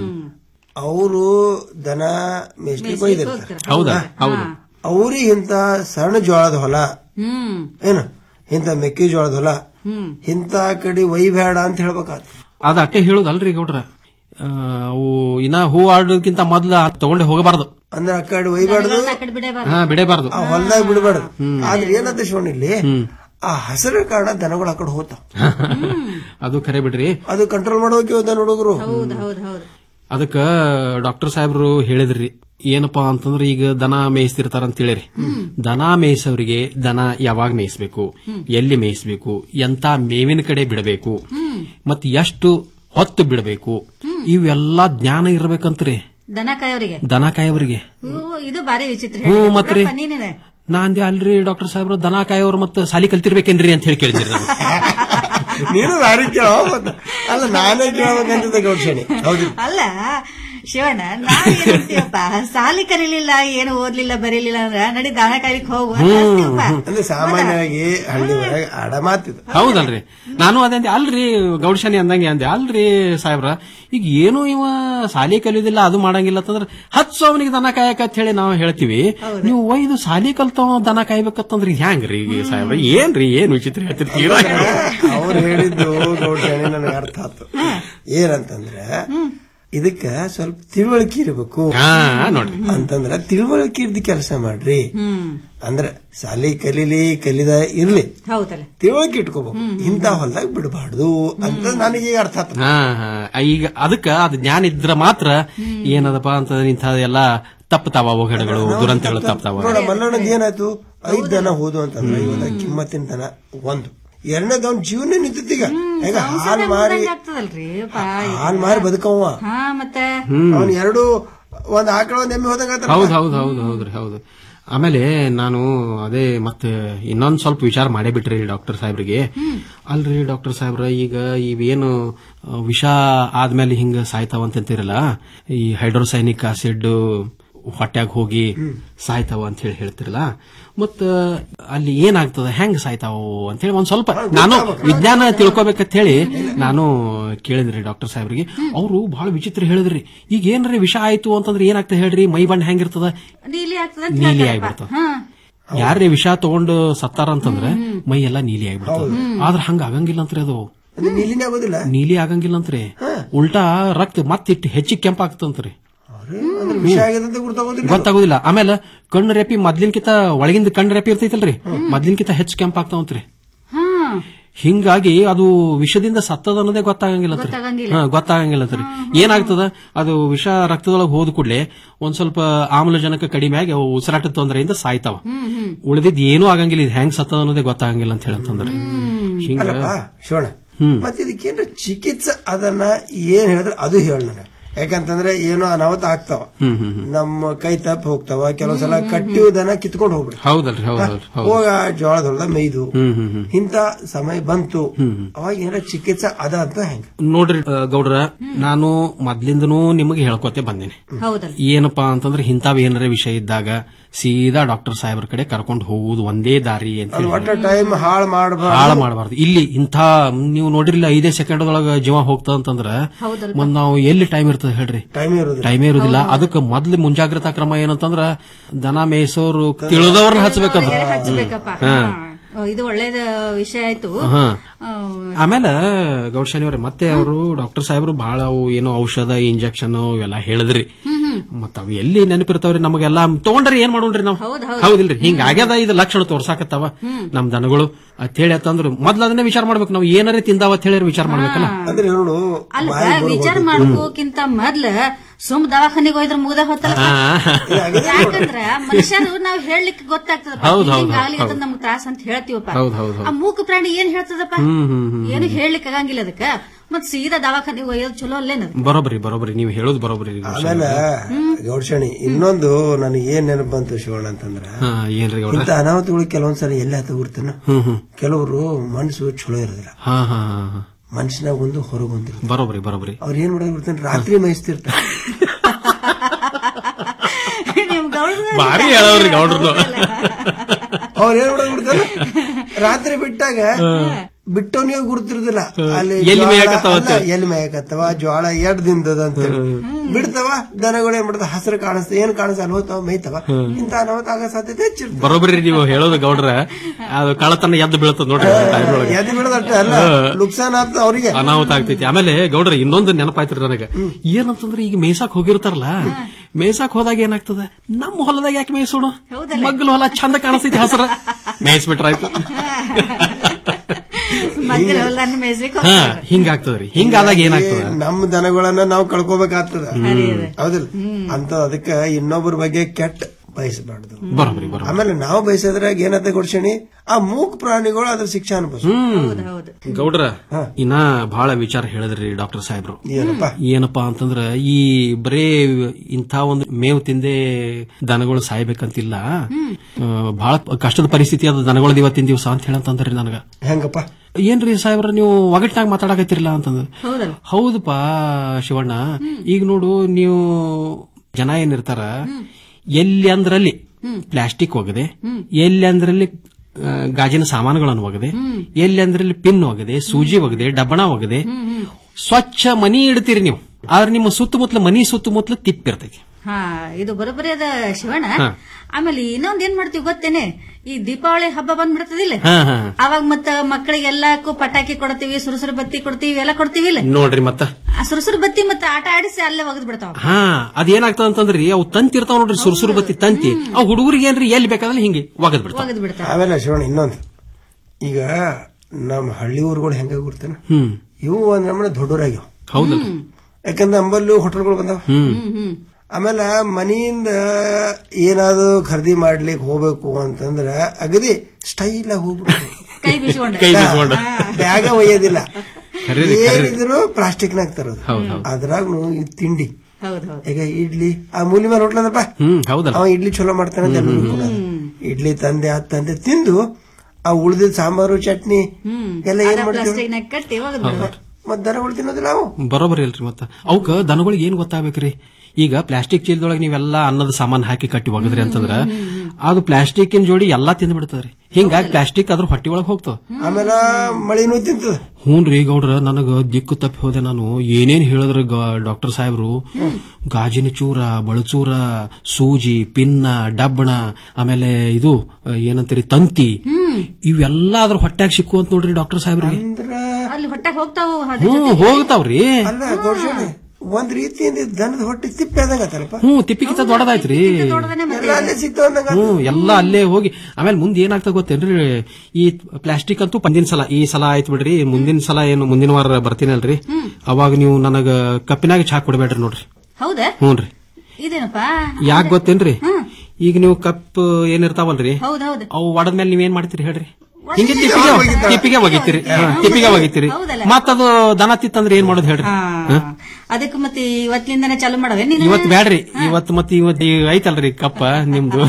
ಅವರು ದನ ಮೇಸ್ಲಿಕ್ಕೆ ಒಯ್ದಿರ್ತಾರೆ ಹೌದಾ ಹೌದು ಅವ್ರಿಗೆ ಇಂತ ಸಣ್ಣ ಜೋಳದ ಹೊಲ ಹ್ಮ್ ಏನು ಇಂತ ಮೆಕ್ಕೆಜೋಳದ ಹೊಲ ಹ್ಮ್ ಇಂತ ಕಡೆ ಒಯ್ಬೇಡ ಅಂತ ಹೇಳ್ಬೇಕಾತ ಅದ ಅಟ್ಟೆ ಹೇಳುದಲ್ರಿ ಗೌಡ್ರ ಆ, ಅವು ಇನ್ನ ಹೂ ಆಡೋದಕ್ಕಿಂತ ಮೊದ್ಲ ತಗೊಂಡೆ ಹೋಗಬಾರ್ದು ಅಂದ್ರೆ ಆ ಕಡೆ ಒಯ್ಬಾರ್ದು ಆ ಕಡೆ ಬಿಡಬಾರ್ದು ಹಾ ಬಿಡಬಾರ್ದು ಆ ಹೊಲ್ದಾಗ ಬಿಡಬಾರ್ದು ಆದ್ರೆ ಏನಂತ ಶಿವಣ್ಣ ಇಲ್ಲಿ ಆ ಹಸಿರು ಕಾರಣ ದನಗಳು ಆ ಕಡೆ ಹೋತಾವ ಅದು ಖರೆ ಬಿಡ್ರಿ ಅದು ಕಂಟ್ರೋಲ್ ಮಾಡೋಕೆ ದನ ಹುಡುಗರು ಹೌದು ಹೌದು ಹೌದು ಅದಕ್ಕ ಡಾಕ್ಟರ್ ಸಾಹೇಬ್ರು ಹೇಳಿದ್ರಿ ಏನಪ್ಪಾ ಅಂತಂದ್ರೆ ಈಗ ದನ ಮೇಯಿಸ್ತಿರ್ತಾರ ಅಂತ ಹೇಳಿರಿ ದನ ಮೇಯಿಸೋರಿಗೆ ದನ ಯಾವಾಗ ಮೇಯಿಸ್ಬೇಕು ಎಲ್ಲಿ ಮೇಯಿಸ್ಬೇಕು ಎಂತ ಮೇವಿನ ಕಡೆ ಬಿಡಬೇಕು ಮತ್ ಎಷ್ಟು ಹೊತ್ತು ಬಿಡಬೇಕು ಇವೆಲ್ಲಾ ಜ್ಞಾನ ಇರ್ಬೇಕಂತ್ರಿ ದನ ಕಾಯೋರಿಗೆ ದನ ಕಾಯೋರಿಗೆ ಹ್ಞೂ, ಇದು ಬಾರಿ ವಿಚಿತ್ರ ಹ್ಞೂ, ಮತ್ರಿ? ಬಿಡಪ್ಪ ನೀನೇನೆ. ನಾ ಅಂದೆ ಅಲ್ರಿ ಡಾಕ್ಟರ್ ಸಾಹೇಬ್ರು ದನ ಕಾಯೋರು ಮತ್ತೆ ಸಾಲಿ ಕಲ್ತಿರ್ಬೇಕೇನ್ರಿ ಅಂತ ಹೇಳಿ ಕೇಳ್ತೀರಿ ನಾನು ನೀನು ದಾರಿ ಕೇಳೋ ಮತ್ತೆ. ಅಲ್ಲ ನಾನೇ ಕೇಳಬೇಕಂತಿದ್ದೆ ಗೌಡ್ಸಣಿ ಹೌದು ಅಲ್ಲ ಶಿವಣ್ಣ ನಾವೇನಂತೀವಪ್ಪ ಸಾಲಿ ಕರೀಲಿಲ್ಲ ಏನು ಓದ್ಲಿಲ್ಲ ಬರೀಲಿಲ್ಲ ಅಂದ್ರ ನಡಿ ದನ ಕಾಯ್ಲಿಕ್ಕೆ ಹೋಗು ಅಂತ ಅಂತೀವಪ್ಪ. ಅಂದ್ರೆ ಸಾಮಾನ್ಯವಾಗಿ ಹಳ್ಳಿ ಒಳಗೆ ಆಡ ಮಾತಿದ್ದು ಹೌದಲ್ರಿ ನಾನು ಅದೇ ಅಂದೆ ಅಲ್ರಿ ಗೌಡ್ಶನಿ ಅಂದಂಗೆ ಅಂದೆ ಅಲ್ರಿ ಸಾಹೇಬ್ರ ಈಗ ಏನು ಇವ ಸಾಲಿ ಕಲಿಯೋದಿಲ್ಲ ಅದು ಮಾಡಂಗಿಲ್ಲ ಅಂತಂದ್ರೆ ಹತ್ತು ಅವನಿಗೆ ದನ ಕಾಯಕ ಅಂತ ಹೇಳಿ ನಾವು ಹೇಳ್ತೀವಿ ನೀವು ಒಯ್ದು ಸಾಲಿ ಕಲ್ತವ ದನ ಕಾಯ್ಬೇಕಂತಂದ್ರೆ ಇದು ಹ್ಯಾಂಗ್ರಿ ಈಗ ಸಾಹೇಬ್ರ ಏನ್ರಿ ಏನ್ ವಿಚಿತ್ರ ಹೇಳ್ತಿರ್ತೀರ ಅವ್ರು ಹೇಳಿದ್ದು ಗೌಡ್ಸಣಿ ನನಗೆ ಅರ್ಥ ಆಯ್ತು ಏನಂತಂದ್ರೆ ಇದಕ್ಕ ಸ್ವಲ್ಪ ತಿಳುವಳಿಕೆ ಇರಬೇಕು ಹಾ ನೋಡ್ರಿ ಅಂತಂದ್ರ ತಿಳುವಳಿಕೆ ಇರ್ದ ಕೆಲಸ ಮಾಡ್ರಿ ಅಂದ್ರೆ ಸಾಲಿ ಕಲೀಲಿ ಕಲಿದ ಇರ್ಲಿ ಹೌದಲ್ಲ ತಿಳುವಳಿಕೆ ಇಟ್ಕೋಬೇಕು ಇಂತ ಹೊಲ್ದಾಗ ಬಿಡಬಾರ್ದು ಅಂತ ನನಗೆ ಅರ್ಥ ಆಯ್ತು ಹಾ ಹಾ ಈಗ ಅದಕ್ಕ ಅದು ಜ್ಞಾನ ಇದ್ರ ಮಾತ್ರ ಏನದಪ್ಪ ಅಂತ ಇಂಥ ಎಲ್ಲ ತಪ್ಪತಾವ ಅವಘಡಗಳು ದುರಂತಗಳು ತಪ್ಪತಾವ ನೋಡ ಮಲ್ಲಣ್ಣದ್ ಏನಾಯ್ತು ಐದ್ ದನ ಹೋದು ಅಂತಂದ್ರೆ ಇವಾಗ ಕಿಮ್ಮತ್ತಿನ ದನ ಒಂದು ಎರಡನೇದು ಅವ್ನ ಜೀವನ ನಿಂತಿತ್ತೀಗ ಈಗ ಹಾಲ್ ಮಾರಿ ಆಗ್ತದಲ್ರಿ ಪಾ. ಹಾಲ್ ಮಾರಿ ಬದುಕವ ಹಾ ಮತ್ತೆ ಅವನ್ ಎರಡು ಒಂದ್ ಆಕಳ ಒಂದ್ ಎಮ್ಮೆ ಹೋದಂಗ ಆತಲ್ಲ. ಹೌದು ಹೌದು ಹೌದು ಹೌದ್ರಿ ಹೌದು ಆಮೇಲೆ ನಾನು ಅದೇ ಮತ್ತೆ ಇನ್ನೊಂದ್ ಸ್ವಲ್ಪ ವಿಚಾರ ಮಾಡೇ ಬಿಟ್ರಿ ಡಾಕ್ಟರ್ ಸಾಹೇಬ್ರಿಗೆ ಅಲ್ರಿ ಡಾಕ್ಟರ್ ಸಾಹೇಬ್ರ ಈಗ ಇವೇನು ಆ, ವಿಷ ಆದ್ಮೇಲೆ ಹಿಂಗ ಸಾಯ್ತಾವ ಅಂತಿರಲ್ಲ ಈ ಹೈಡ್ರೋಸೈನಿಕ್ ಆಸಿಡ್ ಹೊಟ್ಯಾಗ ಹೋಗಿ ಸಾಯ್ತಾವ ಅಂತ ಹೇಳಿ ಹೇಳ್ತಿರಲ್ಲ ಮತ್ತ ಅಲ್ಲಿ ಏನಾಗ್ತದ ಹೆಂಗ್ ಸಾಯ್ತಾವು ಅಂತ ಹೇಳಿ ಒಂದ್ ಸ್ವಲ್ಪ ನಾನು ವಿಜ್ಞಾನ ತಿಳ್ಕೊಬೇಕಂತ ಹೇಳಿ ನಾನು ಕೇಳಿದ್ರಿ ಡಾಕ್ಟರ್ ಸಾಹೇಬ್ರಿಗೆ ಅವರು ಬಹಳ ವಿಚಿತ್ರ ಹೇಳಿದ್ರಿ ಈಗ ಏನ್ರಿ ವಿಷ ಆಯ್ತು ಅಂತಂದ್ರೆ ಏನಾಗ್ತದೆ ಹೇಳ್ರಿ ಮೈ ಬಣ್ಣ ಹೆಂಗಿರ್ತದ ನೀಲಿ ಆಗ್ತದ ನೀಲಿ ಆಗ್ಬಿಡ್ತಾವ ಯಾರೇ ವಿಷ ತಗೊಂಡು ಸತ್ತಾರ ಅಂತಂದ್ರೆ ಮೈ ಎಲ್ಲ ನೀಲಿ ಆಗ್ಬಿಡ್ತಾವ ಆದ್ರ ಹಂಗ ಆಗಂಗಿಲ್ಲ ಅಂತ್ರಿ ಅದು ಅದು ನೀಲಿನೇ ಆಗೋದಿಲ್ಲ ನೀಲಿ ಆಗಂಗಿಲ್ಲ ಅಂತ್ರಿ ಉಲ್ಟಾ ರಕ್ತ ಮತ್ತಿಟ್ಟು ಹೆಚ್ಚಿಗೆ ಕೆಂಪಾಗ್ತಂತ್ರಿ ಅಂದ್ರೆ ವಿಷ ಆಗಿದೆ ಅಂತ ಗೊತ್ತಾಗೋದಿಲ್ಲ ಗೊತ್ತಾಗೋದಿಲ್ಲ ಆಮೇಲೆ ಕಣ್ಣು ರೆಪಿ ಮೊದ್ಲಿನ್ಕಿತ ಒಳಗಿಂದ ಕಣ್ಣು ರೆಪಿ ಇರ್ತೈತಲ್ರಿ ಮೊದ್ಲಿನ್ಕಿತ ಹೆಚ್ಚು ಕೆಂಪಾಗ್ತಾವಂತ್ರಿ ಹಿಂಗಾಗಿ ಅದು ವಿಷದಿಂದ ಸತ್ತದ ಅನ್ನೋದೇ ಗೊತ್ತಾಗಂಗಿಲ್ಲ ಗೊತ್ತಾಗಂಗಿಲ್ಲ. ಹಾ ಗೊತ್ತಾಗಂಗಿಲ್ಲ ರೀ ಏನಾಗ್ತದ ಅದು ವಿಷ ರಕ್ತದೊಳಗೆ ಹೋದ ಕೂಡಲೇ ಒಂದ್ ಸ್ವಲ್ಪ ಆಮ್ಲಜನಕ ಕಡಿಮೆ ಆಗಿ ಅವು ಉಸಿರಾಟದ ತೊಂದರೆಯಿಂದ ಸಾಯ್ತಾವ ಉಳಿದಿದ್ ಏನೂ ಆಗಂಗಿಲ್ಲ ಇದು ಹೆಂಗ್ ಸತ್ತದ ಅನ್ನೋದೇ ಗೊತ್ತಾಗಂಗಿಲ್ಲ ಅಂತ ಹೇಳಂತಂದ್ರೆ ಹಿಂಗ ಅಲ್ಲಪ್ಪ ಶಿವಣ್ಣ ಮತ್ತೆ ಇದಕ್ಕೇನ್ರ ಚಿಕಿತ್ಸೆ ಅದನ್ನ ಏನ್ ಹೇಳಿದ್ರೆ ಅದು ಹೇಳ ನನಗೆ ಯಾಕಂತಂದ್ರೆ ಏನೋ ಅನಾಹುತ ಆಗ್ತಾವ ಹ್ಮ್ ಹ್ಮ್ ಹ್ಮ್. ನಮ್ಮ ಕೈ ತಪ್ಪ ಹೋಗ್ತಾವ ಕೆಲವು ಸಲ ಕಟ್ಟಿಯುವುದನ್ನ ಕಿತ್ಕೊಂಡು ಹೋಗ್ಬಿಡಿ ಹೌದಲ್ರಿ ಹೌದ್ ಹೌದ್ ಹೌದು ಹೋಗ ಜೋಳದ ಹೊಲದ ಮೇಯ್ದು ಹ್ಮ್ ಹ್ಮ್ ಹ್ಮ್ ಇಂತ ಸಮಯ ಬಂತು ಅವಾಗ ಏನಾರ ಚಿಕಿತ್ಸೆ ಅದ ಅಂತ ಹೆಂಗ ನೋಡ್ರಿ ಆ, ಗೌಡ್ರ ನಾನು ಮೊದ್ಲಿಂದನೂ ನಿಮಗೆ ಹೇಳ್ಕೊತೆ ಬಂದೇನೆ ಹೌದಲ್ಲ ಏನಪ್ಪಾ ಅಂತಂದ್ರೆ ಇಂಥವ್ ಏನಾರ ವಿಷಯ ಇದ್ದಾಗ ಸೀದಾ ಡಾಕ್ಟರ್ ಸಾಹೇಬ್ರ ಕಡೆ ಕರ್ಕೊಂಡು ಹೋಗುದು ಒಂದೇ ದಾರಿ ಅಂತ ಅದು ಹೇಳಿ ಒಟ್ಟ ಟೈಮ್ ಹಾಳು ಮಾಡಬಾರ್ದು ಹಾಳ ಮಾಡಬಾರ್ದು ಇಲ್ಲಿ ಇಂಥ ನೀವು ನೋಡಿರ್ಲಿಲ್ಲ ಐದೇ ಸೆಕೆಂಡ್ ಒಳಗ ಜೀವ ಹೋಗ್ತದ ಅಂತಂದ್ರ ಮತ್ ನಾವು ಎಲ್ಲಿ ಟೈಮ್ ಇರ್ತದೆ ಹೇಳ್ರಿ ಟೈಮ್ ಇರೋದಿಲ್ಲ ಟೈಮೇ ಇರುದಿಲ್ಲ ಅದಕ್ಕೆ ಮೊದ್ಲು ಮುಂಜಾಗ್ರತಾ ಕ್ರಮ ಏನಂತಂದ್ರ ದನ ಮೇಯಿಸೋರು ತಿಳಿದವ್ರನ್ನ ಹಚ್ಬೇಕಂದ್ರ ಹಚ್ಬೇಕಪ್ಪ ಹಾ. ಹಾ. ಇದು ಒಳ್ಳೇದ ವಿಷಯ ಆಯ್ತು ಹಾ. ಆ, ಆಮೇಲೆ ಗೌಡ್ಶಾನಿಯವ್ರೆ ಮತ್ತೆ ಅವರು ಡಾಕ್ಟರ್ ಸಾಹೇಬ್ರು ಬಹಳ ಅವು ಏನೋ ಔಷಧ ಇಂಜೆಕ್ಷನ್ ಇವೆಲ್ಲ ಹೇಳಿದ್ರಿ ಮತ್ತ ಅವು ಎಲ್ಲಿ ನೆನಪಿರ್ತಾವ್ರಿ ನಮಗೆಲ್ಲ ತಗೊಂಡ್ರಿ ಏನ್ ಮಾಡೋಣ್ರಿ ನಾವು ಹೌದಿಲ್ರಿ ಹಿಂಗ ಆಗ್ಯದ ಇದು ಲಕ್ಷಣ ತೋರ್ಸಾಕತ್ತಾವ ನಮ್ ದನಗಳು ಅಂತ ಹೇಳಿ ಅಂತಂದ್ರು ಮೊದ್ಲು ಅದನ್ನೇ ವಿಚಾರ ಮಾಡ್ಬೇಕು ನಾವು ಏನಾರೇ ತಿಂದಾವ ಅಂತ ಹೇಳಿ ವಿಚಾರ ಮಾಡ್ಬೇಕಲ್ಲ ಅಂದ್ರೆ ನೋಡು ಅಲ್ಲ ವಿಚಾರ ಮಾಡ್ಕೋಕ್ಕಿಂತ ಮೊದ್ಲ ಸುಮ್ ದವಾಖಾನಿಗೆ ಹೋಯ್ದ್ರ ಮುಗ್ದ ಹೊತ್ತಲ್ಲ ಯಾಕಂದ್ರ ಮನುಷ್ಯರು ನಾವ್ ಹೇಳ್ಲಿಕ್ಕೆ ಗೊತ್ತಾಗ್ತದಪ್ಪ ಹೌದ್ ಹೌದ್ ಹಿಂಗಾಗ್ಲಿ ಹೌದ್ ಅಂತ ನಮ್ಗ್ ತ್ರಾಸ ಅಂತ ಹೇಳ್ತೀವಪ್ಪ ಹೌದ್ ಹೌದ್ ಆ ಹೌದ್ ಮೂಕ ಪ್ರಾಣಿ ಏನ್ ಹೇಳ್ತದಪ್ಪ ಹ್ಮ್ ಹ್ಮ್ ಹ್ಮ್ ಏನು ಹೇಳ್ಲಿಕ್ಕೆ ಆಗಂಗಿಲ್ಲ ಅದಕ್ಕ ಮತ್ ಸೀದಾ ದವಾಖಾನಿಗೆ ಒಯ್ಯೋದು ಚಲೋ ಅಲ್ಲೇನದು ಬರೋಬ್ರಿ ಬರೋಬ್ರಿ ನೀವು ಹೇಳೋದು ಬರೋಬ್ರಿ ಆಮೇಲೆ ಗೌಡ್ಶಣಿ ಇನ್ನೊಂದು ನನಗೆ ಏನ್ ನೆನಪು ಬಂತು ಶಿವಣ್ಣ ಅಂತಂದ್ರ ಹಾ ಏನ್ರಿ ಗೌಡ್ರ ಇಂತ ಅನಾಹುತಗಳು ಕೆಲವೊಂದ್ಸಲ ಎಲ್ಲ ತಗೊಡ್ತಾನ ಹ್ಮ್ ಹ್ಮ್ ಕೆಲವರು ಮನಸ್ಸು ಚಲೋ ಇರೋದಿಲ್ಲ ಹಾ ಹಾ ಹಾ ಹಾ. ಮನುಷ್ಯನಾಗ ಒಂದು ಹೊರಗೊಂದಿಲ್ಲ ಬರೋಬ್ರಿ ಬರೋಬ್ರಿ ಅವ್ರ ಏನ್ ಮಾಡೋದು ಬಿಡ್ತಾನೆ ರಾತ್ರಿ ಮೇಯಿಸ್ತಿರ್ತಾರೆ ನಿಮ್ ಗೌಡ್ರ ಭಾರಿ ಹೇಳವ್ರಿ ಗೌಡ್ರು ಅವ್ರ ಏನ್ ಮಾಡೋದು ಬಿಡ್ತಾನೆ ರಾತ್ರಿ ಬಿಟ್ಟಾಗ ಬಿಟ್ಟವನಿಗೆ ಗುರುತಿರುದಿಲ್ಲ ಅಲ್ಲಿ ಎಲ್ಲಿ ಜ್ವಾಳ- ಮೇಯಕತ್ತಾವ ಅಲ್ಲ, ಎಲ್ಲಿ ಮೇಯಕತ್ತವ ಜ್ವಾಳ ಎಡ್ ದಿನದ ಅಂತ ಹೇಳಿ. ಬಿಡ್ತಾವ ದನಗಳು ಏನ್ ಮಾಡ್ತಾವ ಹಸಿರು ಕಾಣಿಸ್ತ ಏನ್ ಕಾಣಿಸ್ತ ಅಲ್ಲಿ ಹೋಗ್ತಾವ ಮೇಯ್ತಾವ ಇಂತ ಅನಾಹುತ ಆಗೋ ಸಾಧ್ಯತೆ ಹೆಚ್ಚಿರ್ತದೆ ಬರೋಬ್ರಿ ನೀವು ಹೇಳೋದು ಗೌಡ್ರ ಅದು ಕಳತನ ಎದ್ದು ಬೀಳ್ತದ ನೋಡ್ರಿ time ಒಳಗೆ. ಎದ್ದು ಬಿಡೋದಷ್ಟೇ ಅಲ್ಲ ನುಕ್ಸಾನ್ ಆಗ್ತದ ಅವ್ರಿಗೆ ಅನಾಹುತ ಆಗ್ತೈತಿ ಆಮೇಲೆ ಗೌಡ್ರ ಇನ್ನೊಂದು ನೆನಪಾಯ್ತ್ರಿ ನನಗೆ ಏನಂತಂದ್ರೆ ಈಗ ಮೇಯ್ಸಾಕ್ ಹೋಗಿರ್ತಾರಲ್ಲ ಮೇಯ್ಸಾಕ್ ಹೋದಾಗ ಏನಾಗ್ತದ ನಮ್ಮ ಹೊಲದಾಗ ಯಾಕೆ ಮೇಯ್ಸೋಣ ಮಗ್ಗಲ ಹೊಲ ಚಂದ ಕಾಣಿಸ್ತೈತಿ ಹಸರ ಮೇಯಿಸ್ಬಿಟ್ರಾಯ್ತು ಮಗ್ಗಲ ಹೊಲನ ಮೇಯ್ಸ್ಬೇಕು ಹಾ ಹಿಂಗಾಗ್ತದ್ರಿ ಹಿಂಗಾದಾಗ ಏನಾಗ್ತದ ನಮ್ಮ ದನಗಳನ್ನ ನಾವು ಕಳ್ಕೋಬೇಕಾಗ್ತದ ಹೌದಿಲ್ಲ ಅಂತ ಅದಕ್ಕ ಇನ್ನೊಬ್ಬರ ಬಗ್ಗೆ ಕೆಟ್ಟ ಬಯಸಬಾರ್ದು ಬರೋಬ್ರಿ ಬರೋಬ್ರಿ ಆಮೇಲೆ ನಾವು ಬಯಸೋದ್ರಾಗ ಏನಂತ ಕೊಡ್ಸಣಿ ಆ ಮೂಕ್ ಪ್ರಾಣಿಗಳು ಅದ್ರ ಶಿಕ್ಷೆ ಅನುಭವಿಸ್ ಹ್ಮ್ ಗೌಡ್ರ ಇನ್ನ ಬಹಳ ವಿಚಾರ ಹೇಳಿದ್ರಿ ಡಾಕ್ಟರ್ ಸಾಹೇಬ್ರು ಏನಪ್ಪ ಏನಪ್ಪಾ ಅಂತಂದ್ರ ಈ ಬರೇ ಇಂಥ ಒಂದು ಮೇವು ತಿಂದೆ ದನಗಳು ಸಾಯ್ಬೇಕಂತಿಲ್ಲ ಆ, ಬಹಳ ಕಷ್ಟದ ಪರಿಸ್ಥಿತಿ ಅದ ದನಗಳದ ಇವತ್ತಿನ ದಿವಸ ಅಂತ ಹೇಳಂತಂದ್ರಿ ನನಗ ಹೆಂಗಪ್ಪ ಏನ್ರಿ ಸಾಹೇಬ್ರ ನೀವು ಒಗಟ್ನಾಗ ಮಾತಾಡಕತ್ತಿರಲ್ಲ ಅಂತಂದ್ರ ಹೌದಪ್ಪ ಶಿವಣ್ಣ ಈಗ ನೋಡು ನೀವು ಜನ ಏನಿರ್ತಾರ ಎಲ್ಲಿ ಅಂದ್ರಲ್ಲಿ ಪ್ಲಾಸ್ಟಿಕ್ ಒಗದೆ ಎಲ್ಲಿ ಅಂದ್ರಲ್ಲಿ ಆ, ಗಾಜಿನ ಸಾಮಾನುಗಳನ್ನು ಒಗದೆ ಎಲ್ಲಿ ಅಂದ್ರಲ್ಲಿ ಪಿನ್ ಒಗದೆ ಸೂಜಿ ಒಗದೆ ಡಬ್ಬಣ ಒಗದೆ ಸ್ವಚ್ಛ ಮನಿ ಇಡ್ತೀರಿ ನೀವು ಆದ್ರೆ ನಿಮ್ಮ ಸುತ್ತಮುತ್ತಲ ಮನಿ ಸುತ್ತಮುತ್ತಲ ತಿಪ್ಪಿರ್ತೈತಿ ಹಾ ಇದು ಬರೋಬ್ಬರಿ ಅದ ಶಿವಣ್ಣ ಹಾ. ಆಮೇಲೆ ಇನ್ನೊಂದ್ ಏನ್ ಮಾಡ್ತೀವಿ ಗೊತ್ತೇನೆ ಈ ದೀಪಾವಳಿ ಹಬ್ಬ ಬಂದ್ಬಿಡ್ತದಿಲ್ಲ ಹಾ ಹಾ ಅವಾಗ ಮತ್ತ ಮಕ್ಕಳಿಗೆಲ್ಲಕ್ಕೂ ಪಟಾಕಿ ಕೊಡ್ತೀವಿ ಸುರುಸುರು ಬತ್ತಿ ಕೊಡ್ತೀವಿ ಎಲ್ಲ ಕೊಡ್ತೀವಿ ಇಲ್ಲ ನೋಡ್ರಿ ಮತ್ತ ಆ ಸುರುಸುರು ಬತ್ತಿ ಮತ್ತೆ ಆಟ ಆಡಿಸಿ ಅಲ್ಲೇ ಒಗದ್ ಬಿಡ್ತಾವ ಹಾ ಅದೇನಾಗ್ತದ ಅಂತಂದ್ರಿ ಅವು ತಂತಿ ಇರ್ತಾವ ನೋಡ್ರಿ ಸುರ್ಸುರು ಬತ್ತಿ ತಂತಿ ಅವು ಹುಡುಗರಿಗೆ ಏನ್ರಿ ಎಲ್ಲಿ ಬೇಕಾದ್ರೆ ಹಿಂಗೆ ಒಗದ್ ಬಿಡ್ತಾವ ಒಗದ್ ಬಿಡ್ತಾವ ಆಮೇಲೆ ಶಿವಣ್ಣ ಇನ್ನೊಂದು ಈಗ ನಮ್ಮ ಹಳ್ಳಿ ಊರುಗಳು ಹೆಂಗ ಗುರ್ತಾನ ಹ್ಮ್ ಇವು ಒಂದ್ ನಮ್ಮನೆ ದೊಡ್ಡವರಾಗ್ಯಾವ ಹೌದಲ್ಲ ಯಾಕಂದ್ರೆ ನಂಬಲ್ಲೂ ಹೋಟೆಲ್ಗಳು ಬಂದಾವ ಹ್ಮ್ ಆಮೇಲೆ ಮನೆಯಿಂದ ಏನಾದ್ರು ಖರೀದಿ ಮಾಡ್ಲಿಕ್ಕೆ ಹೋಗ್ಬೇಕು ಅಂತಂದ್ರ ಅಗದಿ ಸ್ಟೈಲ್ ಆಗಿ ಹೋಗ್ಬಿಡ್ತು ಕೈ ಬಿಸ್ಕೊಂಡ ಕೈ ಬಿಸ್ಕೊಂಡ. ಬ್ಯಾಗ ಒಯ್ಯೋದಿಲ್ಲ ಖರೀದಿ, ಖರೀದಿ. ಏನಿದ್ರು ಪ್ಲಾಸ್ಟಿಕ್ ನಾಗ ತರೋದು ಹೌದ್ ಹೌದ್. ಅದ್ರಾಗ ಈ ತಿಂಡಿ ಹೌದ್ ಹೌದ್ ಈಗ ಇಡ್ಲಿ ಆ ಮೂಲಿ ಮೇಲೆ ಹೋಟ್ಲದಪ್ಪ ಹ್ಮ್ ಹೌದಲ್ಲ ಅವ ಇಡ್ಲಿ ಚಲೋ ಮಾಡ್ತಾನೆ ಅಂತ ಎಲ್ಲರಿಗೂ ಗೊತ್ತದ. ಇಡ್ಲಿ ತಂದೆ ಅದ್ ತಂದೆ ತಿಂದು ಆ ಉಳಿದಿದ್ ಸಾಂಬಾರು ಚಟ್ನಿ ಎಲ್ಲ ಏನ್ ಮಾಡ್ತೀವಿ ಪ್ಲಾಸ್ಟಿಕ್ ನಾಗ ಕಟ್ಟಿ ಹೋಗದ್ ಮತ್ ದನಗಳು ತಿನ್ನೋದಿಲ್ಲ ಅವು ಬರೋಬರಿ ಇಲ್ರಿ ಮತ್ತ ಅವಕ್ಕ ದನಗಳಿಗೆ ಏನ್ ಗೊತ್ತಾಗ್ಬೇಕ್ರಿ ಈಗ ಪ್ಲಾಸ್ಟಿಕ್ ಚೀಲದೊಳಗೆ ನೀವೆಲ್ಲ ಅನ್ನದ ಸಾಮಾನ್ ಹಾಕಿ ಕಟ್ಟಿ ಒಗದ್ರಿ ಅಂತಂದ್ರ ಅದು ಪ್ಲಾಸ್ಟಿಕ್ಕಿನ ಜೋಡಿ ಎಲ್ಲಾ ತಿಂದ್ ಬಿಡ್ತದ್ರಿ ಹಿಂಗಾಗಿ ಪ್ಲಾಸ್ಟಿಕ್ ಅದ್ರ ಹೊಟ್ಟಿ ಒಳಗ್ ಹೋಗ್ತಾವ ಆಮೇಲೆ ಮಳಿನೂ ತಿಂತದ ಹ್ಞೂನ್ರಿ ಗೌಡ್ರ ನನಗ ದಿಕ್ಕು ತಪ್ಪಿ ಹೋದೆ ನಾನು ಏನೇನ್ ಹೇಳಿದ್ರ ಡಾಕ್ಟರ್ ಸಾಹೇಬ್ರು ಗಾಜಿನ ಚೂರ ಬಳಚೂರ ಸೂಜಿ ಪಿನ್ನ ಡಬ್ಬಣ ಆಮೇಲೆ ಇದು ಆ, ಏನಂತೀರಿ ತಂತಿ ಇವೆಲ್ಲ ಅದ್ರ ಹೊಟ್ಯಾಗ ಸಿಕ್ಕುವಂತ ನೋಡ್ರಿ ಡಾಕ್ಟರ್ ಸಾಹೇಬ್ರಿಗೆ ಅಲ್ಲಿ ಹೊಟ್ಟೆ ಹೋಗ್ತಾವು ಅದ್ರ ಹ್ಮ್ ಜೊತೆಗೆ. ಹೋಗ್ತಾವ್ರಿ ಅಲ್ಲ ಗೌಡ್ಸೋಣಿ ಒಂದ್ ರೀತಿಯಿಂದ ದನದ ಹೊಟ್ಟೆ ತಿಪ್ಪೆ ಆದಂಗತ್ತಲ್ಪ ಹ್ಮ್ ತಿಪ್ಪಿಗಿಂತ ದೊಡ್ಡದಾಯ್ತ್ರಿ ಎಲ್ಲ ಅಲ್ಲೇ ಸಿಗ್ತಾವ ಅಂದಂಗ ಹ್ಮ್ ಎಲ್ಲ ಅಲ್ಲೇ ಹೋಗಿ ಆಮೇಲೆ ಮುಂದೆ ಏನಾಗ್ತದ ಗೊತ್ತೇನ್ರಿ ಈ ಪ್ಲಾಸ್ಟಿಕ್ ಅಂತೂ ಬಂದಿನ ಸಲ ಈ ಸಲ ಆಯ್ತು ಬಿಡ್ರಿ ಮುಂದಿನ ಸಲ ಏನು ಮುಂದಿನ ವಾರ ಬರ್ತೀನಲ್ರಿ ಅವಾಗ ನೀವು ನನಗ ಕಪ್ಪಿನಾಗ ಚಹಾ ಕೊಡ್ಬೇಡ್ರಿ ನೋಡ್ರಿ ಹೌದಾ ಹ್ಞೂನ್ರಿ ಇದೇನಪ್ಪ ಯಾಕೆ ಗೊತ್ತೇನ್ರಿ ಈಗ ನೀವು ಕಪ್ ಏನಿರ್ತಾವಲ್ರಿ ಹೌದ್ ಹೌದ್ ಅವು ಒಡದ್ಮೇಲೆ ನೀವೇನ್ ಮಾಡ್ತೀರಿ ಹೇಳ್ರಿ ಹಿಂಗೆ ತಿಪ್ಪಿಗೆ ತಿಪ್ಪಿಗೆ ಒಗಿತೀರಿ ಹಾ, ತಿಪ್ಪಿಗೆ ಒಗಿತೀರಿ ಹೌದಲ್ಲ? ಮತ್ತದು ದನ ತಿತ್ತಂದ್ರೆ ಏನ್ ಮಾಡೋದು ಹೇಳ್ರಿ ಹಾ? ಅದಕ್ಕೆ ಮತ್ತೆ ಇವತ್ತಿನಿಂದನೇ ಚಾಲು ಮಾಡವೆ ನೀನು ಇವತ್ ಬ್ಯಾಡ್ರಿ ಇವತ್ ಮತ್ತೆ ಇವತ್ ಈಗ ಐತಲ್ರಿ ಕಪ್ಪ ನಿಮ್ದು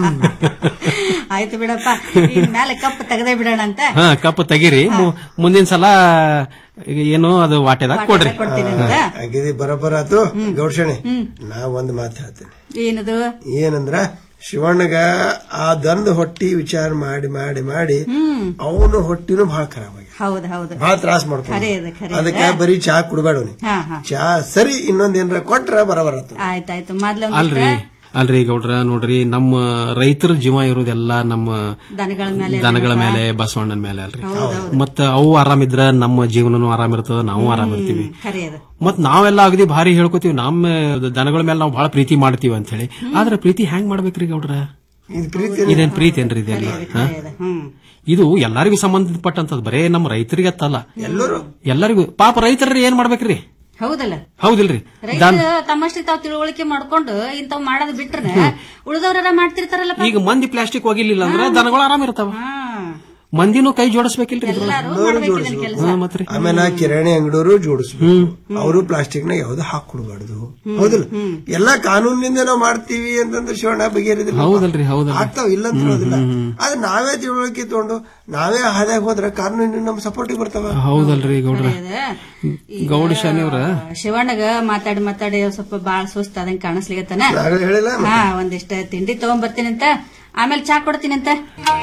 ಆಯ್ತು ಬಿಡಪ್ಪ ಇನ್ ಮೇಲೆ ಕಪ್ ತೆಗದೇ ಬಿಡೋಣ ಅಂತ ಹಾ ಕಪ್ ತೆಗೀರಿ ಮು- ಮುಂದಿನ ಸಲ ಈಗ ಏನು ಅದು ವಾಟೆದಾಗ ಕೊಡ್ರಿ ಕೊಡ್ತೀನಿ ಅಂತ ಆಗಿದೆ ಬರೋಬ್ಬರ ಆತು ಗೌಡ್ಸಣಿ ನಾ ಒಂದ್ ಮಾತು ಹೇಳ್ತೀನಿ ಏನದು ಏನಂದ್ರ ಶಿವಣ್ಣಗ ಆ ದಂದ ಹೊಟ್ಟಿ ವಿಚಾರ ಮಾಡಿ ಮಾಡಿ ಮಾಡಿ ಅವನು ಹೊಟ್ಟಿನೂ ಬಹಳ ಖರಾಬ್ ಆಗಿ ಹೌದ್ ಹೌದು ಬಹಳ ತ್ರಾಸ ಖರೆ ಮಾಡ್ಕೊಂಡು ಅದ ಖರೆ ಅದಕ್ಕೆ ಬರೀ ಚಾ ಕುಡಬೇಡ ಹಾ ಹಾ ಚಾ ಸರಿ ಇನ್ನೊಂದ್ ಏನ್ರ ಕೊಟ್ರ ಬರೋಬರ ಆತು ಆಯ್ತಾಯ್ತು ಮೊದ್ಲ ಅಲ್ರಿ ಅಲ್ರಿ ಗೌಡ್ರ ನೋಡ್ರಿ ನಮ್ಮ ರೈತರ ಜೀವ ಇರೋದೆಲ್ಲ ನಮ್ಮ ದನಗಳ ಮೇಲೆ ದನಗಳ ಮೇಲೆ ಬಸವಣ್ಣನ ಮೇಲೆ ಅಲ್ರಿ ಮತ್ತ ಅವು ಆರಾಮಿದ್ರ ನಮ್ಮ ಜೀವನನು ಆರಾಮಿರ್ತದ ನಾವು ಆರಾಮಿರ್ತೀವಿ ಖರೆ ಅದು ಮತ್ ನಾವೆಲ್ಲ ಅಗದಿ ಭಾರಿ ಹೇಳ್ಕೊತೀವಿ ನಮ್ಮ ದನಗಳ ಮೇಲೆ ನಾವು ಬಹಳ ಪ್ರೀತಿ ಮಾಡ್ತೀವಿ ಅಂತ ಹೇಳಿ ಆದ್ರೆ ಪ್ರೀತಿ ಹೆಂಗ್ ಮಾಡ್ಬೇಕ್ರಿ ಗೌಡ್ರ ಇದು ಪ್ರೀತಿ ಇದೇನ್ ಪ್ರೀತಿ ಏನ್ರಿ ಇದೆಲ್ಲ ಹಾ? ಇದು ಎಲ್ಲರಿಗೂ ಸಂಬಂಧಪಟ್ಟಂತದ್ ಬರೇ ನಮ್ಮ ರೈತರಿಗೆ ಅತ್ತಲ್ಲ ಎಲ್ಲರೂ ಎಲ್ಲರಿಗೂ ಪಾಪ ರೈತರು ಏನ್ ಮಾಡ್ಬೇಕ್ರಿ ಹೌದಲ್ಲ ಹೌದಿಲ್ರಿ ರೈತರು ತಮ್ಮಷ್ಟಿಗೆ ತಾವು ತಿಳುವಳಿಕೆ ಮಾಡ್ಕೊಂಡು ಇಂಥವ್ ಮಾಡೋದ್ ಬಿಟ್ರೆ ಉಳಿದವ್ರ ಮಾಡ್ತಿರ್ತಾರಲ್ಲಪ್ಪ ಈಗ ಮಂದಿ ಪ್ಲಾಸ್ಟಿಕ್ ಒಗಿಲಿಲ್ಲ ಅಂದ್ರೆ ದನಗಳು ಆರಾಮಿರ್ತಾವ ಮಂದಿನೂ ಕೈ ಜೋಡಿಸ್ಬೇಕಿಲ್ರಿ ಇದ್ರೊಳಗೆ? ಎಲ್ಲಾರು ಮಾಡ್ಬೇಕು ಇದನ್ನ ಕೆಲಸ ಹಾ, ಮತ್ರಿ ಆಮೇಲೆ ಕಿರಾಣಿ ಅಂಗಡಿಯವರು ಜೋಡಿಸ್ಬೇಕು ಅವರು ಪ್ಲಾಸ್ಟಿಕ್ ನ ಯಾವ್ದು ಹಾಕೊಡ್ಬಾರ್ದು ಹೌದಿಲ್ಲ ಎಲ್ಲಾ ಕಾನೂನಿನಿಂದ ನಾವು ಮಾಡ್ತೀವಿ ಅಂತಂದ್ರೆ ಶಿವಣ್ಣ ಬಗೆಹರಿದಿಲ್ಲ ಹೌದಲ್ರಿ ಹೌದಲ್ರಿ ಆಗ್ತಾವ ಇಲ್ಲ ಅಂತ ಹೇಳೋದಿಲ್ಲ ಆದ್ರೆ ನಾವೇ ತಿಳುವಳಿಕೆ ತಗೊಂಡು ನಾವೇ ಹಾದ್ಯಾಗ ಹೋದ್ರೆ ಕಾನೂನಿನ ನಮ್ ಸಪೋರ್ಟಿಗೆ ಬರ್ತಾವ ಹೌದಲ್ರಿ ಗೌಡ್ರ ಗೌಡ ಶಾನಿಯವ್ರ ಶಿವಣ್ಣಗ ಮಾತಾಡಿ ಮಾತಾಡಿ ಸ್ವಲ್ಪ ಬಾಳ ಸುಸ್ತ ಅದಂಗ ಕಾಣಿಸ್ಲಿಗತ್ತಾನ ನಾವೇ ಹೇಳಿಲ್ಲ ಹಾ ಒಂದಿಷ್ಟ ತಿಂಡಿ ತಗೊಂಡ್ ಬರ್ತೀನಿ ಅಂತ ಆಮೇಲೆ ಚಾ ಕೊಡ್ತೀನಿ ಅಂತ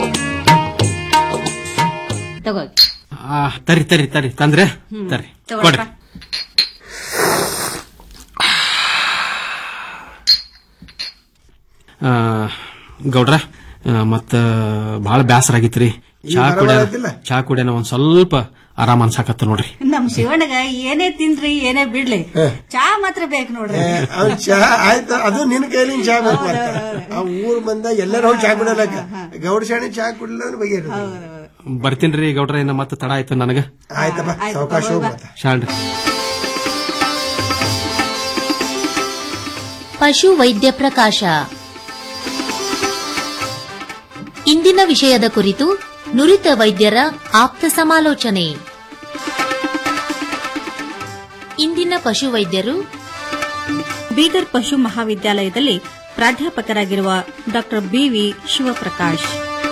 ತಗೋ ಆ, ತರಿ ತರಿ ತರಿ ತಂದ್ರೆ ತರಿ ಕೊಡ್ರಿ ತಗೊಳಪ್ಪ ಆ, ಗೌಡ್ರ ಆ, ಮತ್ತ ಬಹಳ ಬ್ಯಾಸರ ಆಗಿತ್ರಿ ಚಾ ಈಗ ಕುಡಿಯ ಪರವಾಗಿಲ್ಲ? ಚಾ ಕುಡಿಯನ ಒಂದ್ ಸ್ವಲ್ಪ ಆರಾಮ್ ಅನ್ಸಾಕತ್ತ ನೋಡ್ರಿ ನಮ್ ಶಿವಣ್ಣಗ ಏನೇ ತಿನ್ರಿ ಏನೇ ಬಿಡ್ಲಿ ಚಾ ಮಾತ್ರ ಬೇಕು ನೋಡ್ರಿ ಅವ್ನ್ ಚಾ ಆಯ್ತು ಅದು ನಿನ್ ಕೈಲಿ ಚಾ ಬೇಕು ಮತ್ತೆ. ಆ ಊರ್ ಬಂದ ಎಲ್ಲರೂ ಹೋಗಿ ಚಾ ಕುಡಿಯಲಕ್ಕ ಗೌಡ ಶಾಣಿ ಚಾ ಕುಡಿಲ್ಲ ಅಂದ್ರೆ ಬಗೆಹರಿದ ಬರ್ತೀನ್ರಿ ಗೌಡ್ರ ಇನ್ನ ಮತ್ತೆ ತಡ ಆಯ್ತು ನನಗ ಆಯ್ತಪ್ಪ ಸಾವಕಾಶ ಹೋಗ್ ಮತ್ತೆ ಶಾಣ್ರಿ ಪಶು ವೈದ್ಯ ಪ್ರಕಾಶ ಇಂದಿನ ವಿಷಯದ ಕುರಿತು ನುರಿತ ವೈದ್ಯರ ಆಪ್ತ ಸಮಾಲೋಚನೆ ಇಂದಿನ ಪಶು ವೈದ್ಯರು ಬೀದರ್ ಪಶು ಮಹಾವಿದ್ಯಾಲಯದಲ್ಲಿ ಪ್ರಾಧ್ಯಾಪಕರಾಗಿರುವ ಡಾ ಬಿವಿ ಶಿವಪ್ರಕಾಶ್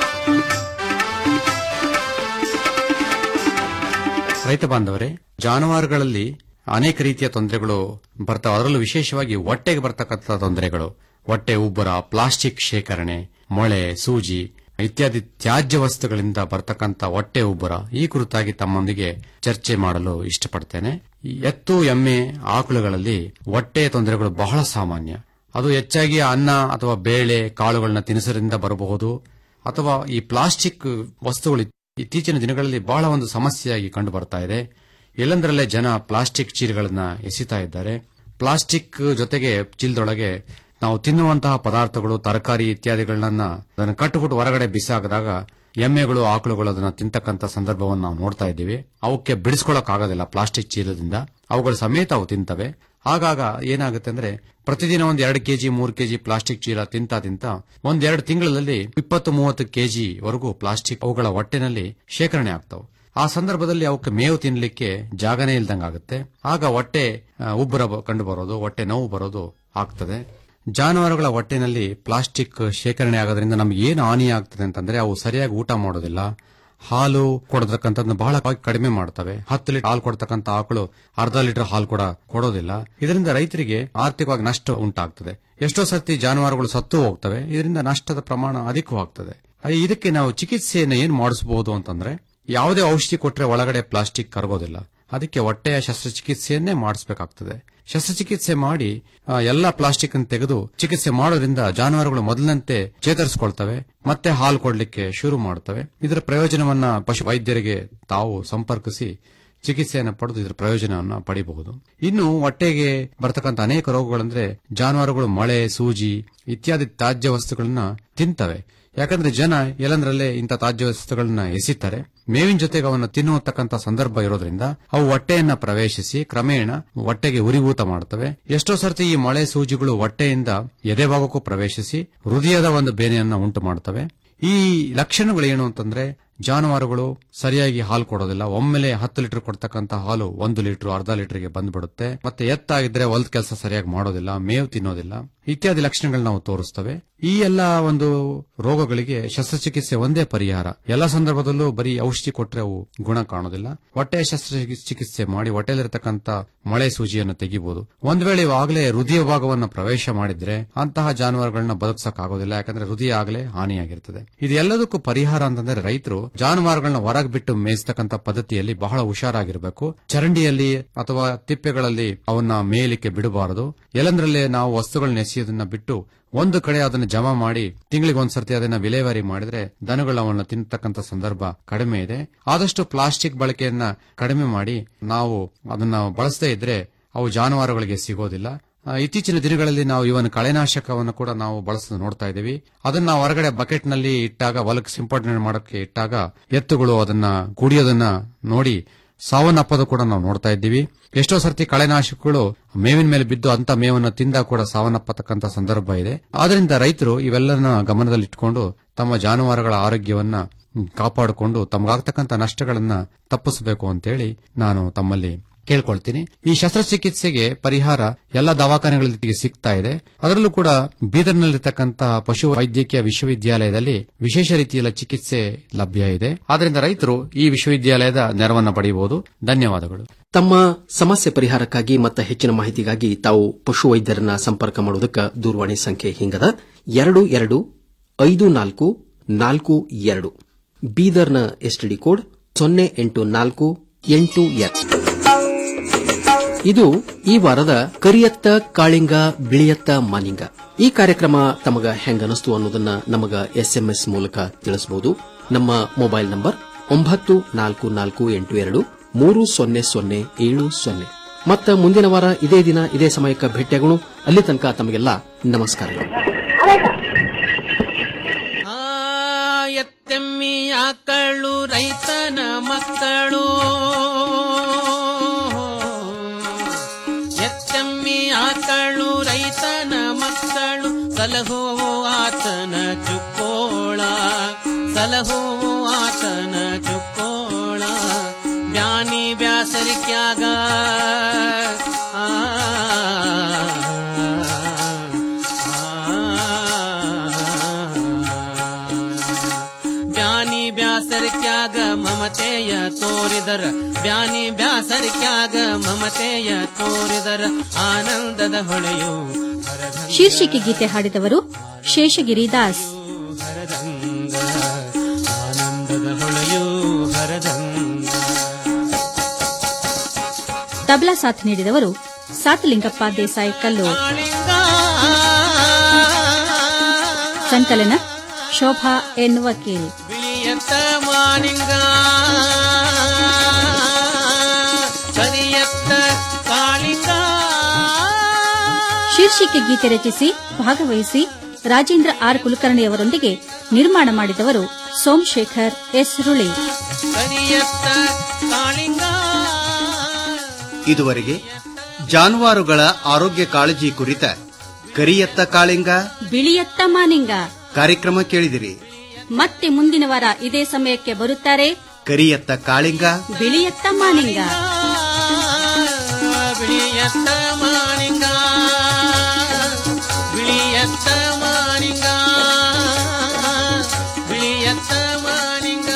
ರೈತ ಬಾಂಧವರೇ ಜಾನುವಾರುಗಳಲ್ಲಿ ಅನೇಕ ರೀತಿಯ ತೊಂದರೆಗಳು ಬರ್ತಾವ ಅದರಲ್ಲೂ ವಿಶೇಷವಾಗಿ ಹೊಟ್ಟೆಗೆ ಬರ್ತಕ್ಕಂಥ ತೊಂದರೆಗಳು ಹೊಟ್ಟೆ ಉಬ್ಬರ ಪ್ಲಾಸ್ಟಿಕ್ ಶೇಖರಣೆ ಮೊಳೆ ಸೂಜಿ ಇತ್ಯಾದಿ ತ್ಯಾಜ್ಯ ವಸ್ತುಗಳಿಂದ ಬರ್ತಕ್ಕಂಥ ಹೊಟ್ಟೆ ಉಬ್ಬರ ಈ ಕುರಿತಾಗಿ ತಮ್ಮೊಂದಿಗೆ ಚರ್ಚೆ ಮಾಡಲು ಇಷ್ಟಪಡ್ತೇನೆ ಈ ಎತ್ತು ಎಮ್ಮೆ ಆಕಳುಗಳಲ್ಲಿ ಹೊಟ್ಟೆ ತೊಂದರೆಗಳು ಬಹಳ ಸಾಮಾನ್ಯ ಅದು ಹೆಚ್ಚಾಗಿ ಅನ್ನ ಅಥವಾ ಬೇಳೆ ಕಾಳುಗಳನ್ನ ತಿನಿಸರಿಂದ ಬರಬಹುದು ಅಥವಾ ಈ ಪ್ಲಾಸ್ಟಿಕ್ ವಸ್ತುಗಳು ಇತ್ತೀಚಿನ ದಿನಗಳಲ್ಲಿ ಬಹಳ ಒಂದು ಸಮಸ್ಯೆಯಾಗಿ ಕಂಡು ಬರ್ತಾ ಇದೆ ಎಲ್ಲಂದರಲ್ಲೇ ಜನ ಪ್ಲಾಸ್ಟಿಕ್ ಚೀಲಗಳನ್ನ ಎಸಿತಾ ಇದ್ದಾರೆ ಪ್ಲಾಸ್ಟಿಕ್ ಜೊತೆಗೆ ಚೀಲದೊಳಗೆ ನಾವು ತಿನ್ನುವಂತಹ ಪದಾರ್ಥಗಳು ತರಕಾರಿ ಇತ್ಯಾದಿಗಳನ್ನ ಅದನ್ನು ಕಟ್ಟುಬಿಟ್ಟು ಹೊರಗಡೆ ಬಿಸಾಕಿದಾಗ ಎಮ್ಮೆಗಳು ಆಕಳುಗಳು ಅದನ್ನ ತಿಂತಕ್ಕಂಥ ಸಂದರ್ಭವನ್ನು ನಾವು ನೋಡ್ತಾ ಇದ್ದೀವಿ ಅವಕ್ಕೆ ಬಿಡಿಸ್ಕೊಳ್ಳಕ್ ಆಗೋದಿಲ್ಲ ಪ್ಲಾಸ್ಟಿಕ್ ಚೀಲದಿಂದ ಅವುಗಳ ಸಮೇತ ಅವು ತಿಂತವೆ ಆಗಾಗ ಏನಾಗುತ್ತೆ ಅಂದ್ರೆ ಪ್ರತಿದಿನ ಒಂದ್ ಎರಡು ಕೆಜಿ ಮೂರು ಕೆಜಿ ಪ್ಲಾಸ್ಟಿಕ್ ಚೀಲ ತಿಂತ ತಿಂತ ಒಂದ್ ಎರಡು ತಿಂಗಳಲ್ಲಿ ಇಪ್ಪತ್ತು ಮೂವತ್ತು ಕೆಜಿ ವರೆಗೂ ಪ್ಲಾಸ್ಟಿಕ್ ಅವುಗಳ ಹೊಟ್ಟೆನಲ್ಲಿ ಶೇಖರಣೆ ಆಗ್ತಾವೆ ಆ ಸಂದರ್ಭದಲ್ಲಿ ಅವಕ್ಕೆ ಮೇವು ತಿನ್ಲಿಕ್ಕೆ ಜಾಗನೇ ಇಲ್ದಂಗಾಗುತ್ತೆ ಆಗ ಹೊಟ್ಟೆ ಆ, ಉಬ್ಬರ ಬ- ಕಂಡು ಬರೋದು ಹೊಟ್ಟೆ ನೋವು ಬರೋದು ಆಗ್ತದೆ ಜಾನುವಾರುಗಳ ಹೊಟ್ಟೆನಲ್ಲಿ ಪ್ಲಾಸ್ಟಿಕ್ ಶೇಖರಣೆ ಆಗೋದ್ರಿಂದ ನಮ್ಗೆ ಏನು ಹಾನಿ ಆಗ್ತದೆ ಅಂತಂದ್ರೆ ಅವು ಸರಿಯಾಗಿ ಊಟ ಮಾಡೋದಿಲ್ಲ ಹಾಲು ಕೊಡತಕ್ಕಂಥದ್ದನ್ನ ಬಹಳ ಕಡಿಮೆ ಮಾಡ್ತವೆ ಹತ್ತು ಲೀಟರ್ ಹಾಲು ಕೊಡ್ತಕ್ಕಂಥ ಆಕಳು ಅರ್ಧ ಲೀಟರ್ ಹಾಲು ಕೂಡ ಕೊಡೋದಿಲ್ಲ ಇದರಿಂದ ರೈತರಿಗೆ ಆರ್ಥಿಕವಾಗಿ ನಷ್ಟ ಉಂಟಾಗ್ತದೆ ಎಷ್ಟೋ ಸರ್ತಿ ಜಾನುವಾರುಗಳು ಸತ್ತು ಹೋಗ್ತವೆ ಇದರಿಂದ ನಷ್ಟದ ಪ್ರಮಾಣ ಅಧಿಕವಾಗ್ತದೆ ಅದೇ ಇದಕ್ಕೆ ನಾವು ಚಿಕಿತ್ಸೆಯನ್ನು ಏನ್ ಮಾಡಿಸಬಹುದು ಅಂತಂದ್ರೆ ಯಾವುದೇ ಔಷಧಿ ಕೊಟ್ರೆ ಒಳಗಡೆ ಪ್ಲಾಸ್ಟಿಕ್ ಕರಗೋದಿಲ್ಲ ಅದಕ್ಕೆ ಹೊಟ್ಟೆಯ ಶಸ್ತ್ರಚಿಕಿತ್ಸೆಯನ್ನೇ ಮಾಡಿಸಬೇಕಾಗ್ತದೆ ಶಸ್ತ್ರಚಿಕಿತ್ಸೆ ಮಾಡಿ ಆ, ಎಲ್ಲಾ ಪ್ಲಾಸ್ಟಿಕ್ ಅನ್ನು ತೆಗೆದು ಚಿಕಿತ್ಸೆ ಮಾಡೋದ್ರಿಂದ ಜಾನುವಾರುಗಳು ಮೊದಲಿನಂತೆ ಚೇತರಿಸಿಕೊಳ್ತವೆ ಮತ್ತೆ ಹಾಲು ಕೊಡ್ಲಿಕ್ಕೆ ಶುರು ಮಾಡ್ತವೆ ಇದರ ಪ್ರಯೋಜನವನ್ನ ಪಶು ವೈದ್ಯರಿಗೆ ತಾವು ಸಂಪರ್ಕಿಸಿ ಚಿಕಿತ್ಸೆಯನ್ನು ಪಡೆದು ಇದರ ಪ್ರಯೋಜನವನ್ನ ಪಡಿಬಹುದು ಇನ್ನು ಹೊಟ್ಟೆಗೆ ಬರ್ತಕ್ಕಂಥ ಅನೇಕ ರೋಗಗಳಂದ್ರೆ ಜಾನುವಾರುಗಳು ಮಳೆ ಸೂಜಿ ಇತ್ಯಾದಿ ತ್ಯಾಜ್ಯ ವಸ್ತುಗಳನ್ನ ತಿಂತವೆ ಯಾಕಂದ್ರೆ ಜನ ಎಲ್ಲಂದ್ರಲ್ಲೇ ಇಂಥ ತ್ಯಾಜ್ಯ ವಸ್ತುಗಳನ್ನ ಎಸಿತಾರೆ ಮೇವಿನ ಜೊತೆಗೆ ಅವನ್ನ ತಿನ್ನುವತಕ್ಕಂಥ ಸಂದರ್ಭ ಇರೋದ್ರಿಂದ ಅವು ಹೊಟ್ಟೆಯನ್ನ ಪ್ರವೇಶಿಸಿ ಕ್ರಮೇಣ ಹೊಟ್ಟೆಗೆ ಉರಿಭೂತ ಮಾಡ್ತವೆ ಎಷ್ಟೋ ಸರ್ತಿ ಈ ಮಳೆ ಸೂಜಿಗಳು ಹೊಟ್ಟೆಯಿಂದ ಎದೆ ಭಾಗಕ್ಕೂ ಪ್ರವೇಶಿಸಿ ಹೃದಯದ ಒಂದು ಬೇನೆಯನ್ನ ಉಂಟು ಮಾಡ್ತವೆ ಈ ಲಕ್ಷಣಗಳು ಏನು ಅಂತಂದ್ರೆ ಜಾನುವಾರುಗಳು ಸರಿಯಾಗಿ ಹಾಲು ಕೊಡೋದಿಲ್ಲ ಒಮ್ಮೆಲೆ ಹತ್ತು ಲೀಟರ್ ಕೊಡ್ತಕ್ಕಂಥ ಹಾಲು ಒಂದು ಲೀಟರ್ ಅರ್ಧ ಲೀಟರ್ಗೆ ಬಂದ್ಬಿಡುತ್ತೆ ಮತ್ತೆ ಎತ್ತಾಗಿದ್ರೆ ಹೊಲದ ಕೆಲಸ ಸರಿಯಾಗಿ ಮಾಡೋದಿಲ್ಲ ಮೇವು ತಿನ್ನೋದಿಲ್ಲ ಇತ್ಯಾದಿ ಲಕ್ಷಣಗಳು ನಾವು ತೋರಿಸ್ತವೆ ಈ ಎಲ್ಲ ಒಂದು ರೋಗಗಳಿಗೆ ಶಸ್ತ್ರಚಿಕಿತ್ಸೆ ಒಂದೇ ಪರಿಹಾರ ಎಲ್ಲ ಸಂದರ್ಭದಲ್ಲೂ ಬರೀ ಔಷಧಿ ಕೊಟ್ರೆ ಅವು ಗುಣ ಕಾಣೋದಿಲ್ಲ ಹೊಟ್ಟೆಯ ಶಸ್ತ್ರಚಿಕಿತ್ಸೆ ಮಾಡಿ ಹೊಟ್ಟೆಯಲ್ಲಿರತಕ್ಕಂಥ ಮಳೆ ಸೂಜಿಯನ್ನು ತೆಗಿಬಹುದು ಒಂದ್ ವೇಳೆ ಇವಾಗಲೇ ಹೃದಯ ಭಾಗವನ್ನು ಪ್ರವೇಶ ಮಾಡಿದ್ರೆ ಅಂತಹ ಜಾನುವಾರುಗಳನ್ನ ಬದುಕ್ಸಕ್ ಆಗೋದಿಲ್ಲ ಯಾಕಂದ್ರೆ ಹೃದಯ ಆಗಲೇ ಹಾನಿಯಾಗಿರ್ತದೆ ಇದೆಲ್ಲದಕ್ಕೂ ಪರಿಹಾರ ಅಂತಂದ್ರೆ ರೈತರು ಜಾನುವಾರುಗಳನ್ನ ಹೊರಗೆ ಬಿಟ್ಟು ಮೇಯಿಸ್ತಕ್ಕಂಥ ಪದ್ಧತಿಯಲ್ಲಿ ಬಹಳ ಹುಷಾರಾಗಿರಬೇಕು ಚರಂಡಿಯಲ್ಲಿ ಅಥವಾ ತಿಪ್ಪೆಗಳಲ್ಲಿ ಅವನ್ನ ಮೇಯಲಿಕ್ಕೆ ಬಿಡಬಾರದು ಎಲ್ಲಂದ್ರಲ್ಲೇ ನಾವು ವಸ್ತುಗಳನ್ನ ಎಸೆಯೋದನ್ನ ಬಿಟ್ಟು ಒಂದು ಕಡೆ ಅದನ್ನ ಜಮಾ ಮಾಡಿ ತಿಂಗಳಿಗೆ ಒಂದ್ಸರ್ತಿ ಅದನ್ನ ವಿಲೇವಾರಿ ಮಾಡಿದ್ರೆ ದನಗಳು ಅವನ್ನ ತಿನ್ನತಕ್ಕಂಥ ಸಂದರ್ಭ ಕಡಿಮೆ ಇದೆ ಆದಷ್ಟು ಪ್ಲಾಸ್ಟಿಕ್ ಬಳಕೆಯನ್ನ ಕಡಿಮೆ ಮಾಡಿ ನಾವು ಅದನ್ನ ಬಳಸದೇ ಇದ್ರೆ ಅವು ಜಾನುವಾರುಗಳಿಗೆ ಸಿಗೋದಿಲ್ಲ ಆ, ಇತ್ತೀಚಿನ ದಿನಗಳಲ್ಲಿ ನಾವು ಇವನ್ ಕಳೆನಾಶಕವನ್ನು ಕೂಡ ನಾವು ಬಳಸೋದು ನೋಡ್ತಾ ಇದ್ದೀವಿ ಅದನ್ನ ನಾವು ಹೊರಗಡೆ ಬಕೆಟ್ ನಲ್ಲಿ ಇಟ್ಟಾಗ ಹೊಲಕ್ಕೆ ಸಿಂಪಡಣೆ ಮಾಡೋಕೆ ಇಟ್ಟಾಗ ಎತ್ತುಗಳು ಅದನ್ನ ಕುಡಿಯೋದನ್ನ ನೋಡಿ ಸಾವನ್ನಪ್ಪದು ಕೂಡ ನಾವು ನೋಡ್ತಾ ಇದ್ದೀವಿ ಎಷ್ಟೋ ಸರ್ತಿ ಕಳೆನಾಶಕಗಳು ಮೇವಿನ ಮೇಲೆ ಬಿದ್ದು ಅಂತ ಮೇವನ್ನು ತಿಂದ ಕೂಡ ಸಾವನ್ನಪ್ಪತಕ್ಕಂತ ಸಂದರ್ಭ ಇದೆ ಆದ್ರಿಂದ ರೈತರು ಇವೆಲ್ಲನ ಗಮನದಲ್ಲಿಟ್ಕೊಂಡು ತಮ್ಮ ಜಾನುವಾರುಗಳ ಆರೋಗ್ಯವನ್ನ ಕಾಪಾಡಿಕೊಂಡು ತಮಗಾಗ್ತಕ್ಕಂಥ ನಷ್ಟಗಳನ್ನ ತಪ್ಪಿಸಬೇಕು ಅಂತೇಳಿ ನಾನು ತಮ್ಮಲ್ಲಿ ಕೇಳ್ಕೊಳ್ತೀನಿ ಈ ಶಸ್ತ್ರಚಿಕಿತ್ಸೆಗೆ ಪರಿಹಾರ ಎಲ್ಲ ದವಾಖಾನೆಗಳಲ್ಲಿ ಸಿಗ್ತಾ ಇದೆ ಅದರಲ್ಲೂ ಕೂಡ ಬೀದರ್ನಲ್ಲಿರ್ತಕ್ಕಂತಹ ಪಶು ವೈದ್ಯಕೀಯ ವಿಶ್ವವಿದ್ಯಾಲಯದಲ್ಲಿ ವಿಶೇಷ ರೀತಿಯ ಚಿಕಿತ್ಸೆ ಲಭ್ಯ ಇದೆ ಆದ್ರಿಂದ ರೈತರು ಈ ವಿಶ್ವವಿದ್ಯಾಲಯದ ನೆರವನ್ನ ಪಡೆಯಬಹುದು ಧನ್ಯವಾದಗಳು ತಮ್ಮ ಸಮಸ್ಯೆ ಪರಿಹಾರಕ್ಕಾಗಿ ಮತ್ತು ಹೆಚ್ಚಿನ ಮಾಹಿತಿಗಾಗಿ ತಾವು ಪಶು ವೈದ್ಯರನ್ನ ಸಂಪರ್ಕ ಮಾಡುವುದಕ್ಕೆ ದೂರವಾಣಿ ಸಂಖ್ಯೆ ಹಿಂಗದ ಎರಡು ಎರಡು ಐದು ನಾಲ್ಕು ನಾಲ್ಕು ಎರಡು ಬೀದರ್ನ ಎಸ್ಟಿಡಿ ಕೋಡ್ ಸೊನ್ನೆ ಎಂಟು ನಾಲ್ಕು ಎಂಟು ಎರಡು ಇದು ಈ ವಾರದ ಕರಿಯತ್ತ ಕಾಳಿಂಗ ಬಿಳಿಯತ್ತ ಮಾನಿಂಗ ಈ ಕಾರ್ಯಕ್ರಮ ತಮಗ ಹೆಂಗನಸ್ತು ಅನ್ನೋದನ್ನ ನಮಗ ಎಸ್ಎಂಎಸ್ ಮೂಲಕ ತಿಳಿಸಬಹುದು ನಮ್ಮ ಮೊಬೈಲ್ ನಂಬರ್ ಒಂಬತ್ತು ನಾಲ್ಕು ನಾಲ್ಕು ಎಂಟು ಎರಡು ಮೂರು ಸೊನ್ನೆ ಸೊನ್ನೆ ಏಳು ಸೊನ್ನೆ ಮತ್ತ ಮುಂದಿನ ವಾರ ಇದೇ ದಿನ ಇದೇ ಸಮಯಕ್ಕೆ ಭೇಟಿಯಾಗೋಣ ಅಲ್ಲಿ ತನಕ ತಮಗೆಲ್ಲ ನಮಸ್ಕಾರಗಳು ಆ ಎತ್ತೆಮ್ಮಿ ಆಕಳು ರೈತನ ಮಕ್ಕಳು ಎತ್ತೆಮ್ಮಿ ಆಕಳು ರೈತನ ಮಕ್ಕಳು ಸಲಹೋ ಆತನ ಚುಕ್ಕೋಳ ಸಲಹೋ ಆತನ ಚುಕ್ಕೋಳ ಬ್ಯಾನಿ ಬ್ಯಾಸರಿಕ್ಯಾಗ ಆ ಬ್ಯಾನಿ ಬ್ಯಾಸರಿಕ್ಯಾಗ ಮಮತೆಯ ತೋರಿದರ ಬ್ಯಾನಿ ಬ್ಯಾಸರಿಕ್ಯಾಗ ಮಮತೆಯ ತೋರಿದರ ಆನಂದದ ಹೊಳೆಯು ಶೀರ್ಷಿಕೆ ಗೀತೆ ಹಾಡಿದವರು ಶೇಷಗಿರಿ ದಾಸ್ ಹರದಂಗ ಆನಂದದ ಹೊಳೆಯು ಹರದಂಗ ತಬಲಾ ಸಾಥ್ ನೀಡಿದವರು ಸಾತಲಿಂಗಪ್ಪ ದೇಸಾಯಿ ಕಲ್ಲು ಸಂಕಲನ ಶೋಭಾ ಎನ್ ವಕೀಲ್ ಬಿಳಿಯತ್ತ ಮಾನಿಂಗ ಕರಿಯತ್ತ ಕಾಳಿಂಗ ಶೀರ್ಷಿಕೆ ಗೀತೆ ರಚಿಸಿ ಭಾಗವಹಿಸಿ ರಾಜೇಂದ್ರ ಆರ್ ಕುಲಕರ್ಣಿಯವರೊಂದಿಗೆ ನಿರ್ಮಾಣ ಮಾಡಿದವರು ಸೋಮಶೇಖರ್ ಎಸ್ ರುಳಿ ಕರಿಯತ್ತ ಕಾಳಿಂಗ ಇದುವರೆಗೆ ಜಾನುವಾರುಗಳ ಆರೋಗ್ಯ ಕಾಳಜಿ ಕುರಿತ ಕರಿಯತ್ತ ಕಾಳಿಂಗ ಬಿಳಿಯತ್ತ ಮಾನಿಂಗ ಕಾರ್ಯಕ್ರಮ ಕೇಳಿದಿರಿ ಮತ್ತೆ ಮುಂದಿನ ವಾರ ಇದೇ ಸಮಯಕ್ಕೆ ಬರುತ್ತಾರೆ ಕರಿಯತ್ತ ಕಾಳಿಂಗ ಬಿಳಿಯತ್ತ ಮಾನಿಂಗ ಬಿಳಿಯತ್ತ ಮಾನಿಂಗ ಬಿಳಿಯತ್ತ ಮಾನಿಂಗ ಬಿಳಿಯತ್ತ ಮಾನಿಂಗ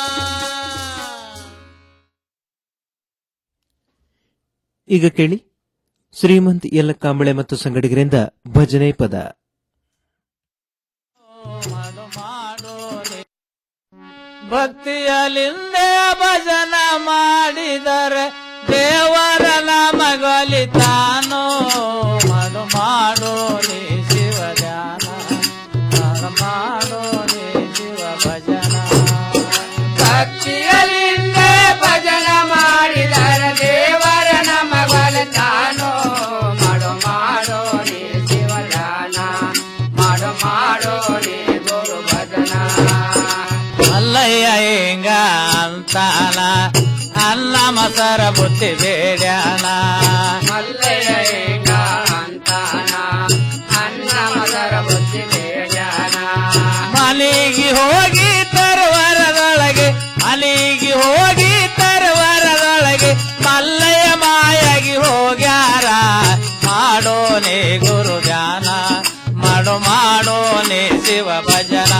ಈಗ ಕೇಳಿ ಶ್ರೀಮಂತ್ ಎಲ್ಲ ಕಾಂಬಳೆ ಮತ್ತು ಸಂಗಡಿಗರಿಂದ ಭಜನೆ ಪದ ಭಕ್ತಿಯಲಿಂದೇ ಭಜನ ಮಾಡಿದರೆ ದೇವರ ನಮಗೊಲಿತಾನೋ ಮಾಡು ಮಾಡೋ ನೀ ಶಿವ ಧ್ಯಾನ ಮಾಡು ಮಾಡೋ ನೀ ಶಿವ ಭಜನ ಭಕ್ತಿಯಲಿಂದೇ ಭಜನ ಮಾಡಿದರೆ ದೇವರ ನಮಗೊಲಿತಾನೋ ಮಾಡು ಮಾಡೋ ನೀ ಶಿವ ಧ್ಯಾನ ಮಾಡು ಮಾಡೋ ನೀ ಗುರು ಭಜನ ಮಲ್ಲಯ್ಯ ಹಿಂಗ ಅಂತಾನ ಅನ್ನ ಮಸರ ಬುತ್ತಿ ಬೇಡ್ಯಾನ ಮಲ್ಲಯ್ಯ ಹಿಂಗ ಅಂತಾನ ಅನ್ನ ಮಸರ ಬುತ್ತಿ ಬೇಡ್ಯಾನ ಮನೆಗೆ ಹೋಗಿ ತರುವರದೊಳಗೆ ಮನೆಗೆ ಹೋಗಿ ತರುವರದೊಳಗೆ ಮಲ್ಲಯ್ಯ ಮಾಯಾಗಿ ಹೋಗ್ಯಾರ ಮಾಡೋನೆ ಗುರು ಧ್ಯಾನ ಮಾಡು ಮಾಡೋನೆ ಶಿವ ಭಜನ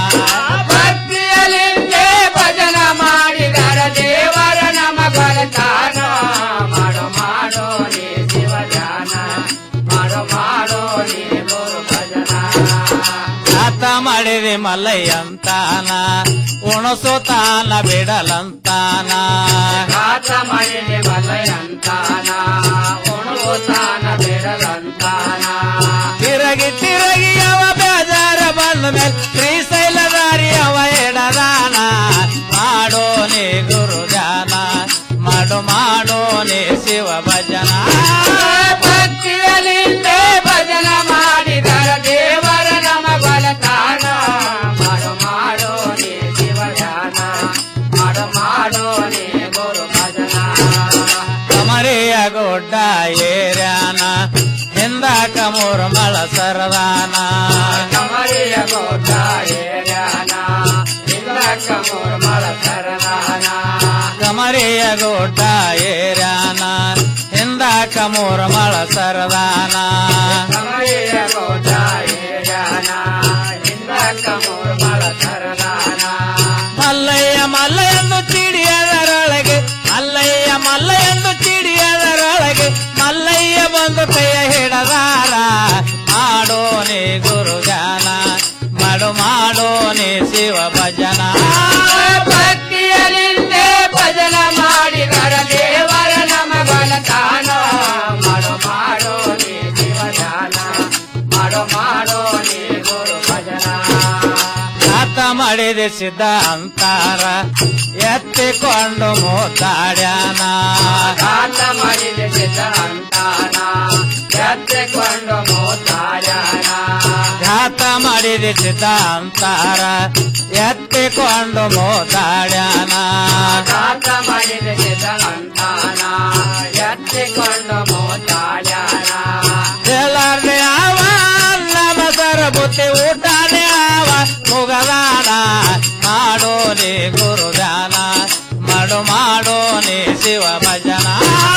ಭಕ್ತಿಯಲಿಂದೇ ಭಜನ ಮಾಡಿದರ ದೇವರ ನಮ ಬಲತಾನ ಮಾಡು ಮಾಡೋ ನೀ ಶಿವ ಧ್ಯಾನ ಮಾಡು ಮಾಡೋ ನೀ ಗುರು ಭಜನ ಆತ ಮಾಡಿದೆ ಮಲ್ಲಯ್ಯಂತಾನ ಉಣಸುತ್ತಾನ ಬಿಡಲಂತಾನ ಆತ ಮಾಡಿದೆ ಮಲ್ಲಯ್ಯಂತಾನ ಉಣಸುತ್ತಾನ ಬಿಡಲಂತಾನ ತಿರಗಿ ತಿರಗಿ ಅವ ಬೇಜಾರ ಬಂದ ಮೇಲೆ ಶ್ರೀಶೈಲದಾರಿ ಅವ ಎಡದಾನ ಮಾಡೋ ನೀ ಗುರು ಧ್ಯಾನ ಮಾಡು ಮಾಡೋ ನೀ ಶಿವ ಭಜನ ಭಕ್ತಿಯಲಿಂದೇ ಭಜನ ಮಾಡಿದರ ದೇವರ ನಮ ಬಲತಾನ ಮಾಡು ಮಾಡೋ ನೀ ಶಿವ ಧ್ಯಾನ ಮಾಡು ಮಾಡೋ ನೀ ಗುರು ಭಜನ ಕಮರಿಯ ಗುಡ್ಡ ಏರ್ಯಾನ ಹಿಂದಕ ಮೂರ್ಮಳ ಸರದಾನ ಕಮರಿಯ ಗುಡ್ಡ ಏರ್ಯಾನ ಹಿಂದಕ ಮೂರ್ಮಳ ಸರದಾನ ಕಮರಿಯ ಗುಡ್ಡ ಏರ್ಯಾನ ಹಿಂದಕ ಮೂರ್ಮಳ ಸರದಾನ ಕಮರಿಯ ಗುಡ್ಡ ಏರ್ಯಾನ ಹಿಂದಕ ಮೂರ್ಮಳ ಸರದಾನ ಮಲ್ಲಯ್ಯ ಮಲ್ಲ ಎಂದು ಚಿಡಿಯದರೊಳಗೆ ಮಲ್ಲಯ್ಯ ಮಲ್ಲ ಎಂದು ಚಿಡಿಯದರೊಳಗೆ ಮಲ್ಲಯ್ಯ ಬಂದು ಕೈಯ ಹಿಡದಾರ ಮಾಡೋನೆ ಗುರು ಧ್ಯಾನ ಮಾಡು ಮಾಡೋನೆ ಶಿವ ಭಜನ ಭಕ್ತಿಯಲಿಂದೇ ಭಜನ ಮಾಡಿದರ ದೇವರ ನಮ ಬಲತಾನ ಮಾಡು ಮಾಡೋನೆ ಶಿವ ಧ್ಯಾನ ಮಾಡು ಮಾಡೋನೆ ಗುರು ಭಜನ ಆತ ಮಾಡಿದೆ ಸಿದ್ಧ ಅಂತಾರ ಎತ್ತಿಕೊಂಡು ಮೂತಾಡ್ಯಾನ ಆತ ಮಾಡಿದೆ ಸಿದ್ಧ ಅಂತಾನ ಎತ್ತಿಕೊಂಡು ಮೂತಾಡ್ಯಾನ ಘಾತ ಮಾಡಿದೆ ಸಿದ್ಧ ಅಂತಾರ ಎತ್ತಿಕೊಂಡು ಮೂತಾಡ್ಯಾನ ಘಾತ ಮಾಡಿದೆ ಸಿದ್ಧ ಅಂತಾನ ಎತ್ತಿಕೊಂಡು ಮೂತಾಡ್ಯಾನ ಎಲ್ಲಾರ್ದೆ ಆವ ನಮ್ಮ ಸರ ಬುತ್ತಿ ಊಟನೇ ಆವ ಮುಗದಾನ ಮಾಡೋನೆ ಗುರು ಧ್ಯಾನ ಮಾಡು ಮಾಡೋನೆ ಶಿವ ಭಜನ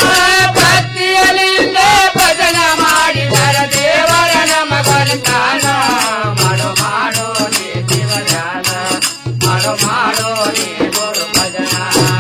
ಭಕ್ತಿಯಲಿಂದೇ ಭಜನ ಮಾಡಿದರ ದೇವರ ನಮ ಬಲತಾನ ಮಾಡು ಮಾಡೋನೆ ಶಿವ ಧ್ಯಾನ ಮಾಡು ಮಾಡೋನೆ ಗುರು ಭಜನ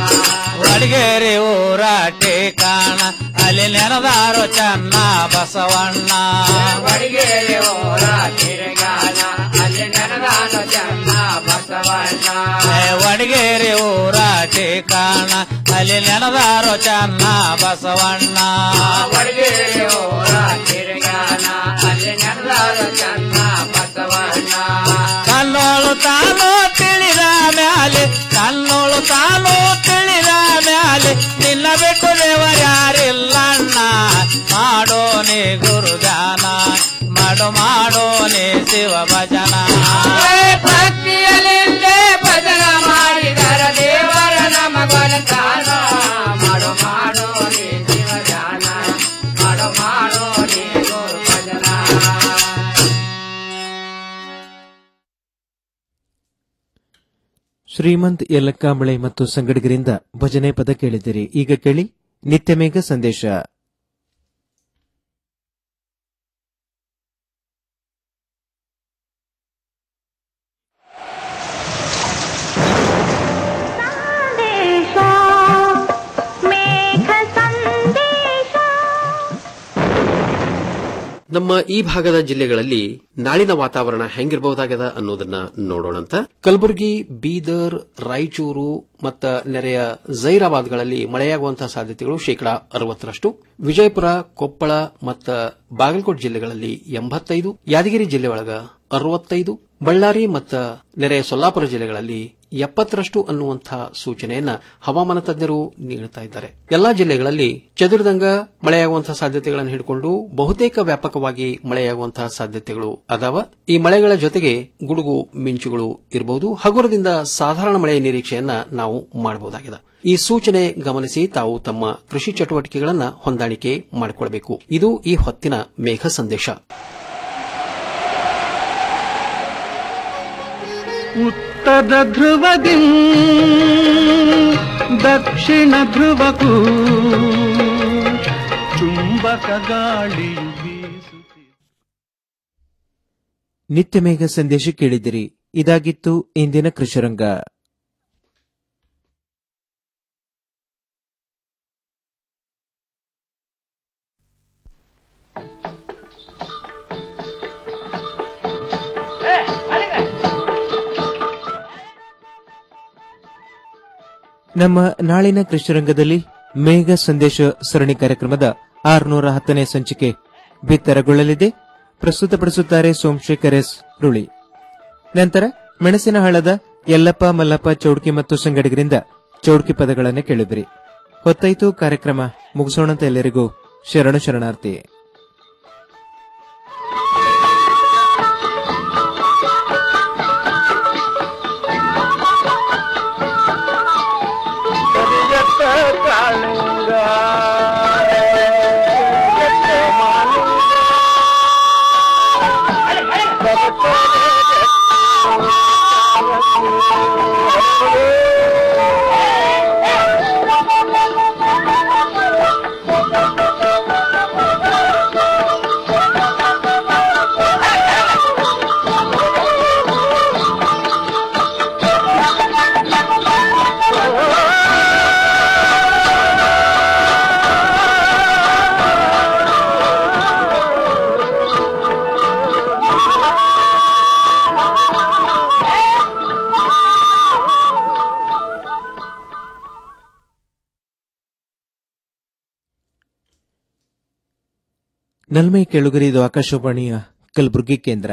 ವಡಗೇರಿ ಊರ ಟೇಕಾಣ ಅಲ್ಲಿ ನೆನದಾರು ಚನ್ನ ಬಸವಣ್ಣ ವಡಗೇರಿ ಊರ ತಿರುಗಾನ ಅಲ್ಲಿ ನೆನದಾರು ಚನ್ನ ಬಸವಣ್ಣ ವಡಗೇರಿ ಊರ ಟೇಕಾಣ ಅಲ್ಲಿ ನೆನದಾರು ಚನ್ನ ಬಸವಣ್ಣ ವಡಗೇರಿ ಊರ ತಿರುಗಾನ ಅಲ್ಲಿ ನೆನದಾರು ಚನ್ನ ಬಸವಣ್ಣ ಕಣ್ಣೋಳು ತಾನು ತಿಳಿದ ಮ್ಯಾಲೆ ಕಣ್ಣೋಳು ತಾನು ತಿಳಿದ ಮ್ಯಾಲೆ ನಿನ್ನ ಬಿಟ್ಟು ದೇವರ್ಯಾರಿಲ್ಲಣ್ಣ ಮಾಡೋನೆ ಗುರು ಧ್ಯಾನ ಮಾಡು ಮಾಡೋನೆ ಶಿವ ಭಜನ ಭಕ್ತಿಯಲಿಂದೇ ಭಜನ ಮಾಡಿದರ ದೇವರ ನಮ ಬಲತಾನ ಮಾಡು ಮಾಡೋನೆ ಶಿವ ಧ್ಯಾನ ಮಾಡು ಮಾಡೋನೆ ಗುರು ಭಜನ ಶ್ರೀಮಂತ್ ಯಲ್ಲಕ್ಕಾಂಬಳೆ ಮತ್ತು ಸಂಗಡಿಗರಿಂದ ಭಜನೆ ಪದ ಕೇಳಿದಿರಿ ಈಗ ಕೇಳಿ ನಿತ್ಯಮೇಘ ಸಂದೇಶ ನಮ್ಮ ಈ ಭಾಗದ ಜಿಲ್ಲೆಗಳಲ್ಲಿ ನಾಳಿನ ವಾತಾವರಣ ಹೆಂಗಿರಬಹುದಾಗದ ಅನ್ನೋದನ್ನ ನೋಡೋಣಂತ ಕಲಬುರಗಿ ಬೀದರ್ ರಾಯಚೂರು ಮತ್ತ ನೆರೆಯ ಜೈರಾಬಾದ್ಗಳಲ್ಲಿ ಮಳೆಯಾಗುವಂತಹ ಸಾಧ್ಯತೆಗಳು ಶೇಕಡಾ ಅರವತ್ತರಷ್ಟು ವಿಜಯಪುರ ಕೊಪ್ಪಳ ಮತ್ತ ಬಾಗಲಕೋಟೆ ಜಿಲ್ಲೆಗಳಲ್ಲಿ ಎಂಬತ್ತೈದು ಯಾದಗಿರಿ ಜಿಲ್ಲೆ ಒಳಗ ಅರವತ್ತೈದು ಬಳ್ಳಾರಿ ಮತ್ತ ನೆರೆಯ ಸೊಲ್ಲಾಪುರ ಜಿಲ್ಲೆಗಳಲ್ಲಿ ಎಪ್ಪತ್ತರಷ್ಟು ಅನ್ನುವಂತಹ ಸೂಚನೆಯನ್ನ ಹವಾಮಾನ ತಜ್ಞರು ನೀಡುತ್ತಾ ಇದ್ದಾರೆ ಎಲ್ಲಾ ಜಿಲ್ಲೆಗಳಲ್ಲಿ ಚದುರಿದಂಗ ಮಳೆಯಾಗುವಂತಹ ಸಾಧ್ಯತೆಗಳನ್ನು ಹಿಡಿಕೊಂಡು ಬಹುತೇಕ ವ್ಯಾಪಕವಾಗಿ ಮಳೆಯಾಗುವಂತಹ ಸಾಧ್ಯತೆಗಳು ಅದಾವ ಈ ಮಳೆಗಳ ಜೊತೆಗೆ ಗುಡುಗು ಮಿಂಚುಗಳು ಇರಬಹುದು ಹಗುರದಿಂದ ಸಾಧಾರಣ ಮಳೆಯ ನಿರೀಕ್ಷೆಯನ್ನ ನಾವು ಮಾಡಬಹುದಾಗಿದೆ ಈ ಸೂಚನೆ ಗಮನಿಸಿ ತಾವು ತಮ್ಮ ಕೃಷಿ ಚಟುವಟಿಕೆಗಳನ್ನ ಹೊಂದಾಣಿಕೆ ಮಾಡಿಕೊಳ್ಳಬೇಕು ಇದು ಈ ಹೊತ್ತಿನ ಮೇಘ ಸಂದೇಶ ಉತ್ತರ ಧ್ರುವದಿ ದಕ್ಷಿಣ ಧ್ರುವಕ್ಕೂ ಚುಂಬಕ ಗಾಳಿಯು ಬೀಸುತ್ತಿದೆ ನಿತ್ಯಮೇಘ ಸಂದೇಶ ಕೇಳಿದಿರಿ ಇದಾಗಿತ್ತು ಇಂದಿನ ಕೃಷಿರಂಗ ನಮ್ಮ ನಾಳಿನ ಕೃಷಿರಂಗದಲ್ಲಿ ಮೇಘ ಸಂದೇಶ ಸರಣಿ ಕಾರ್ಯಕ್ರಮದ ಆರುನೂರ ಹತ್ತನೇ ಸಂಚಿಕೆ ಬಿತ್ತರಗೊಳ್ಳಲಿದೆ ಪ್ರಸ್ತುತಪಡಿಸುತ್ತಾರೆ ಸೋಮಶೇಖರ್ ಎಸ್ ರುಳಿ ನಂತರ ಮೆಣಸಿನ ಹಳ್ಳದ ಯಲ್ಲಪ್ಪ ಮಲ್ಲಪ್ಪ ಚೌಡ್ಕಿ ಮತ್ತು ಸಂಗಡಿಗರಿಂದ ಚೌಡ್ಕಿ ಪದಗಳನ್ನು ಕೇಳಿದ್ರಿ ಹೊತ್ತಾಯ್ತು ಕಾರ್ಯಕ್ರಮ ಮುಗಿಸೋಣಂತ ಎಲ್ಲರಿಗೂ ಶರಣು ಶರಣಾರ್ಥಿ ಕರಿಯತ್ತ ಕಾಳಿಂಗ ಎತ್ತ ಮಾಲಿಂಗ ನಲ್ಮೈ ಕೆಳುಗರಿ ಇದು ಆಕಾಶವಾಣಿಯ ಕಲಬುರಗಿ ಕೇಂದ್ರ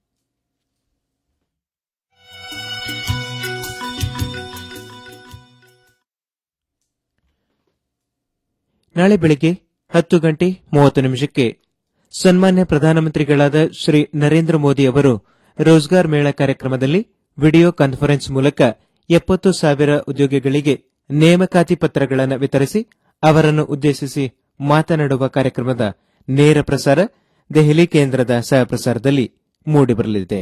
ನಾಳೆ ಬೆಳಿಗ್ಗೆ ಹತ್ತು ಗಂಟೆ ಮೂವತ್ತು ನಿಮಿಷಕ್ಕೆ ಸನ್ಮಾನ್ಯ ಪ್ರಧಾನಮಂತ್ರಿಗಳಾದ ಶ್ರೀ ನರೇಂದ್ರ ಮೋದಿ ಅವರು ರೋಜ್ಗಾರ್ ಮೇಳ ಕಾರ್ಯಕ್ರಮದಲ್ಲಿ ವಿಡಿಯೋ ಕಾನ್ಫರೆನ್ಸ್ ಮೂಲಕ ಎಪ್ಪತ್ತು ಸಾವಿರ ಉದ್ಯೋಗಿಗಳಿಗೆ ನೇಮಕಾತಿ ಪತ್ರಗಳನ್ನು ವಿತರಿಸಿ ಅವರನ್ನು ಉದ್ದೇಶಿಸಿ ಮಾತನಾಡುವ ಕಾರ್ಯಕ್ರಮದ ನೇರ ಪ್ರಸಾರ ದೆಹಲಿ ಕೇಂದ್ರದ ಸಹ ಪ್ರಸಾರದಲ್ಲಿ ಮೂಡಿಬರಲಿದೆ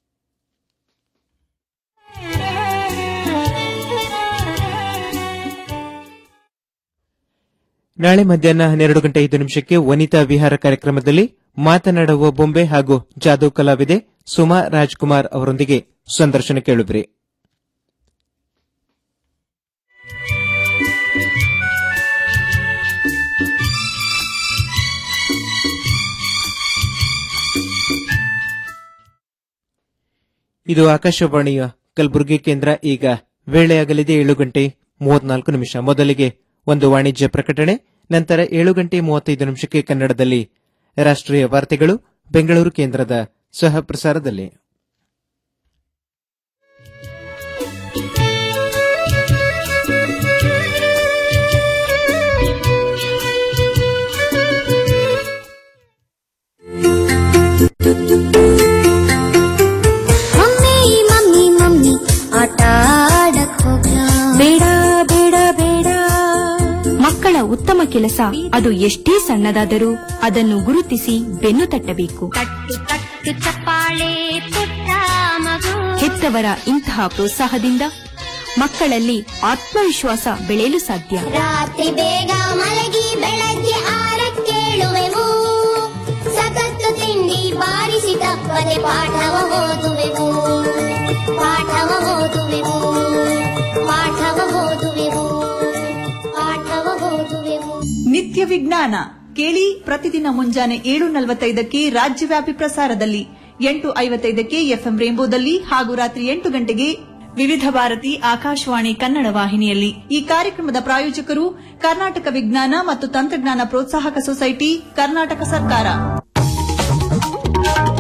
ನಾಳೆ ಮಧ್ಯಾಹ್ನ ಹನ್ನೆರಡು ಗಂಟೆ ಐದು ನಿಮಿಷಕ್ಕೆ ವನಿತಾ ವಿಹಾರ ಕಾರ್ಯಕ್ರಮದಲ್ಲಿ ಮಾತನಾಡುವ ಬೊಂಬೆ ಹಾಗೂ ಜಾದೂ ಕಲಾವಿದೆ ಸುಮಾ ರಾಜ್ಕುಮಾರ್ ಅವರೊಂದಿಗೆ ಸಂದರ್ಶನ ಕೇಳುವಿರಿ ಇದು ಆಕಾಶವಾಣಿಯ ಕಲಬುರಗಿ ಕೇಂದ್ರ ಈಗ ವೇಳೆಯಾಗಲಿದೆ ಏಳು ಗಂಟೆ ಮೂವತ್ನಾಲ್ಕು ನಿಮಿಷ ಮೊದಲಿಗೆ ಒಂದು ವಾಣಿಜ್ಯ ಪ್ರಕಟಣೆ ನಂತರ ಏಳು ಗಂಟೆ ಮೂವತ್ತೈದು ನಿಮಿಷಕ್ಕೆ ಕನ್ನಡದಲ್ಲಿ ರಾಷ್ಟ್ರೀಯ ವಾರ್ತೆಗಳು ಬೆಂಗಳೂರು ಕೇಂದ್ರದ ಸಹ ಪ್ರಸಾರದಲ್ಲಿ ಮಮ್ಮಿ ಮಮ್ಮಿ ಮಮ್ಮಿ ಆಟ ಆಡಕ್ ಹೋಗ್ಲಾ ಬೇಡ ಬೇಡ ಬೇಡ ಮಕ್ಕಳ ಉತ್ತಮ ಕೆಲಸ ಅದು ಎಷ್ಟೇ ಸಣ್ಣದಾದರೂ ಅದನ್ನು ಗುರುತಿಸಿ ಬೆನ್ನು ತಟ್ಟಬೇಕು ತಟ್ಟು ತಟ್ಟು ಚಪ್ಪಾಳೆ ಪುಟ್ಟ ಮಗು ಹೆತ್ತ ಹೆತ್ತವರ ಇಂತಹ ಪ್ರೋತ್ಸಾಹದಿಂದ ಮಕ್ಕಳಲ್ಲಿ ಆತ್ಮವಿಶ್ವಾಸ ಬೆಳೆಯಲು ಸಾಧ್ಯ ರಾತ್ರಿ ಬೇಗ ಮಲಗಿ ಬೆಳಗ್ಗೆ ಆರಕ್ಕೇಳುವೆವು ಸತತ್ತು ತಿಂಡಿ ಬಾರಿಸಿ ತಪ್ಪದೆ ಪಾಠವ ಓದುವೆವು ಪಾಠವ ಓದುವೆವು ಪಾಠವ ಓದುವೆವು ಪಾಠವ ಓದುವೆವು ನಿತ್ಯ ವಿಜ್ಞಾನ ಕೇಳಿ ಪ್ರತಿದಿನ ಮುಂಜಾನೆ ಏಳು ನಲವತ್ತೈದಕ್ಕೆ ರಾಜ್ಯವ್ಯಾಪಿ ಪ್ರಸಾರದಲ್ಲಿ ಎಂಟು ಐವತ್ತೈದಕ್ಕೆ ಎಫ್ಎಂ ರೇಂಬೋದಲ್ಲಿ ಹಾಗೂ ರಾತ್ರಿ ಎಂಟು ಗಂಟೆಗೆ ವಿವಿಧ ಭಾರತಿ ಆಕಾಶವಾಣಿ ಕನ್ನಡ ವಾಹಿನಿಯಲ್ಲಿ ಈ ಕಾರ್ಯಕ್ರಮದ ಪ್ರಾಯೋಜಕರು ಕರ್ನಾಟಕ ವಿಜ್ಞಾನ ಮತ್ತು ತಂತ್ರಜ್ಞಾನ ಪ್ರೋತ್ಸಾಹಕ ಸೊಸೈಟಿ ಕರ್ನಾಟಕ ಸರ್ಕಾರ